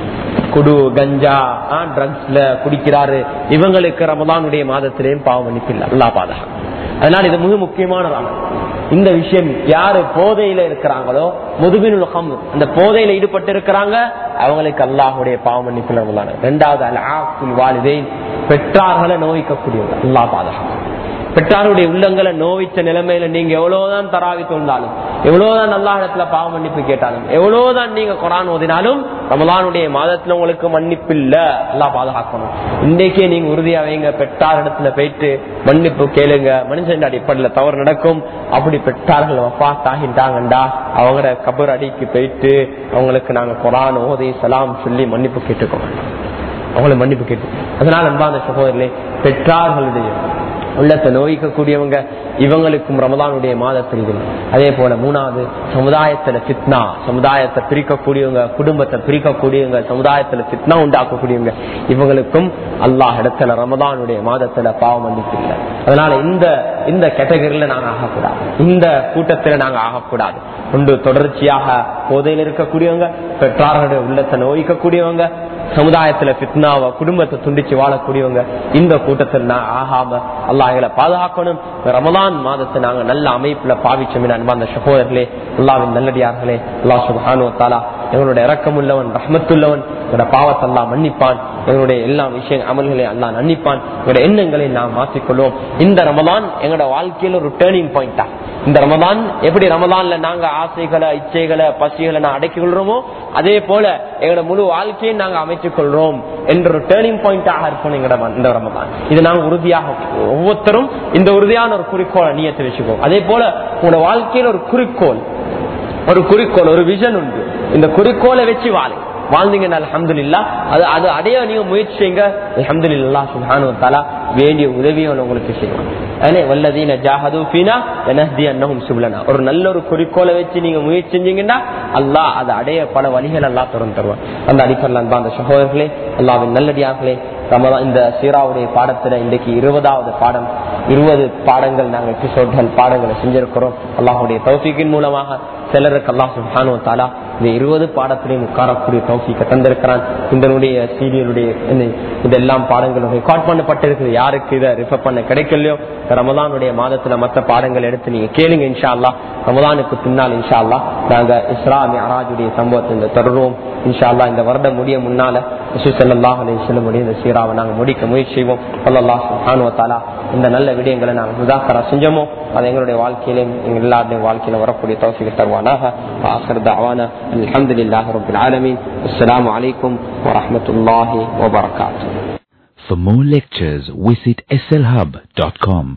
குடு கஞ்சா ட்ரக்ஸ்ல குடிக்கிறாரு இவங்களுக்கு ரமதானுடைய மாதத்திலேயும் பாவம் மன்னிப்பில்லை அல்லா பாதகம் அதனால இது மிக முக்கியமானதாகும் இந்த விஷயம் யாரு போதையில இருக்கிறாங்களோ முதுபின் உலகம் அந்த போதையில ஈடுபட்டு இருக்கிறாங்க அவங்களுக்கு அல்லாஹுடைய பாவ மன்னிப்பில் ரமலான் ரெண்டாவது அல் ஆக்குல் வாலிதை பெற்றார்களை நோய்க்கக்கூடியவங்க அல்லா பாதகம் பெற்றாருடைய உள்ளங்களை நோவிச்ச நிலைமையில நீங்க எவ்வளவுதான் தராவி தொழுந்தாலும் எவ்வளவுதான் நல்ல இடத்துல பாவ மன்னிப்பு கேட்டாலும் எவ்வளவுதான் நீங்க குரான் ஓதினாலும் ரமலானுடைய மாதத்துல உங்களுக்கு மன்னிப்பு இல்ல எல்லாம் பாதுகாக்கணும் இன்றைக்கே நீங்க உறுதியா வைங்க பெற்றார் இடத்துல போயிட்டு மன்னிப்பு கேளுங்க மனுஷன் அடிப்படையில தவறு நடக்கும் அப்படி பெற்றார்கள் வப்பா தாகிட்டாங்கண்டா அவங்களோட கபர் அடிக்கு போயிட்டு அவங்களுக்கு நாங்க குரான் ஓதி சலாம் சொல்லி மன்னிப்பு கேட்டுக்கோங்க அவங்களை மன்னிப்பு கேட்டு அதனால அன்பான சகோதரர்களே பெற்றார்களுடைய உள்ளத்தை நோய்க்கக்கூடியவங்க இவங்களுக்கும் ரமதானுடைய மாதத்தில் இது அதே போல மூணாவது சமுதாயத்துல சித்னா சமுதாயத்தை பிரிக்கக்கூடியவங்க குடும்பத்தை பிரிக்கக்கூடியவங்க சமுதாயத்துல சித்னா உண்டாக்கக்கூடியவங்க இவங்களுக்கும் அல்லாஹ் இடத்துல ரமதானுடைய மாதத்துல பாவம் மன்னிப்பு இல்லை அதனால இந்த இந்த கேட்டகரியில நாங்க ஆகக்கூடாது இந்த கூட்டத்துல நாங்க ஆகக்கூடாது ஒன்று தொடர்ச்சியாக போதையில் இருக்கக்கூடியவங்க பெற்றார்களுடைய உள்ளத்தை நோய்க்கக்கூடியவங்க சமுதாயத்துல பித்னாவ குடும்பத்தை துண்டிச்சு வாழக்கூடியவங்க இந்த கூட்டத்தில் நான் ஆகாம அல்லாஹ்களை பாதுகாக்கணும் ரமலான் மாதத்தை நாங்க நல்ல அமைப்புல பாவிச்சோம் அன்பாந்த சகோதரர்களே அல்லாவின் நல்லடியார்களே அல்லாஹ் சுபானு தாலா எங்களுடைய இறக்கம் உள்ளவன் ரஹமத்துள்ளவன் எங்களோட பாவத்தை எல்லாம் மன்னிப்பான் எங்களுடைய எல்லா விஷய அமல்களை எல்லாம் மன்னிப்பான் எங்களுடைய எண்ணங்களை நாம் மாற்றிக்கொள்வோம் இந்த ரமலான் எங்களோட வாழ்க்கையில ஒரு டேர்னிங் பாயிண்டா இந்த ரமலான் எப்படி ரமலான்ல நாங்க ஆசைகளை இச்சைகளை பசிகளை நான் அடக்கிக் கொள்றோமோ அதே போல எங்களோட முழு வாழ்க்கையை நாங்க அமைத்துக் கொள்றோம் என்ற ஒரு டேர்னிங் பாயிண்டாக இருக்கும் எங்களோட ம- இந்த ரமலான் இது நாங்க உறுதியாக ஒவ்வொருத்தரும் இந்த உறுதியான ஒரு குறிக்கோளை நியத்தை வச்சுக்கோம் அதே போல உங்களோட வாழ்க்கையில ஒரு குறிக்கோள் ஒரு குறிக்கோள் ஒரு விஷன் உண்டு இந்த குறிக்கோளை வச்சு வாழு வாழ்ந்தீங்கன்னா அல்ஹம்துலில்லா அது அது அடைய நீங்க முயற்சி செய்யுங்க அல்ஹம்துலில்லாஹ் சுப்ஹானஹு வ தஆலா வேண்டிய உதவியை உங்களுக்கு செய்வாங்க அதே வல்லதீன ஜாஹது ஃபீனா லனஹ்தி அன்னஹும் சுப்லனா ஒரு நல்ல ஒரு குறிக்கோளை வச்சு நீங்க முயற்சி செஞ்சீங்கன்னா அல்லாஹ் அதை அடைய பல வழிகள் எல்லாம் திறந்து தருவான் அந்த அடிப்படையில் அன்பா அந்த சகோதரர்களே அல்லாவின் நல்லடியார்களே ரமலான் இந்த சீராவுடைய பாடத்துல இன்றைக்கு இருபதாவது பாடம் இருபது பாடங்கள் நாங்கள் எபிசோட்கள் பாடங்களை செஞ்சிருக்கிறோம் அல்லாஹுடைய தௌஃபீக்கின் மூலமாக சிலருக்கு அல்லாஹ் சுப்ஹானு தாலா இந்த இருபது பாடத்திலையும் உட்காரக்கூடிய தௌஃபீக்கை தந்திருக்கிறான் இதனுடைய சீரியலுடைய இந்த- இதெல்லாம் பாடங்களும் ரெக்கார்ட் பண்ணப்பட்டிருக்குது யாருக்கு இதை ரிஃபர் பண்ண கிடைக்கலையோ இந்த ரமலானுடைய மாதத்துல மற்ற பாடங்கள் எடுத்து நீங்க கேளுங்க இன்ஷா அல்லாஹ் ரமலானுக்கு பின்னால் இன்ஷா அல்லாஹ் நாங்க இஸ்லாமி அராஜுடைய சம்பவத்தை இந்த தொடருவோம் இன்ஷா அல்லாஹ் இந்த வருடம் முடிய முன்னால ஸல்லல்லாஹு அலைஹி வஸல்லம் உடைய இந்த சீராவை நாங்க முடிக்க முயற்சி செய்வோம் அல்லாஹ் சுப்ஹானஹு வ தஆலா இந்த நல்ல விடயங்களை நாங்கள் முதாக்கரா செஞ்சோமோ அது எங்களுடைய வாழ்க்கையிலும் எங்க எல்லாருடைய வாழ்க்கையில வரக்கூடிய தௌஃபீக் தருவானாக ஆخر دعوانا الحمد لله رب العالمين السلام عليكم ورحمة الله وبركاته For more lectures, visit slhub.com.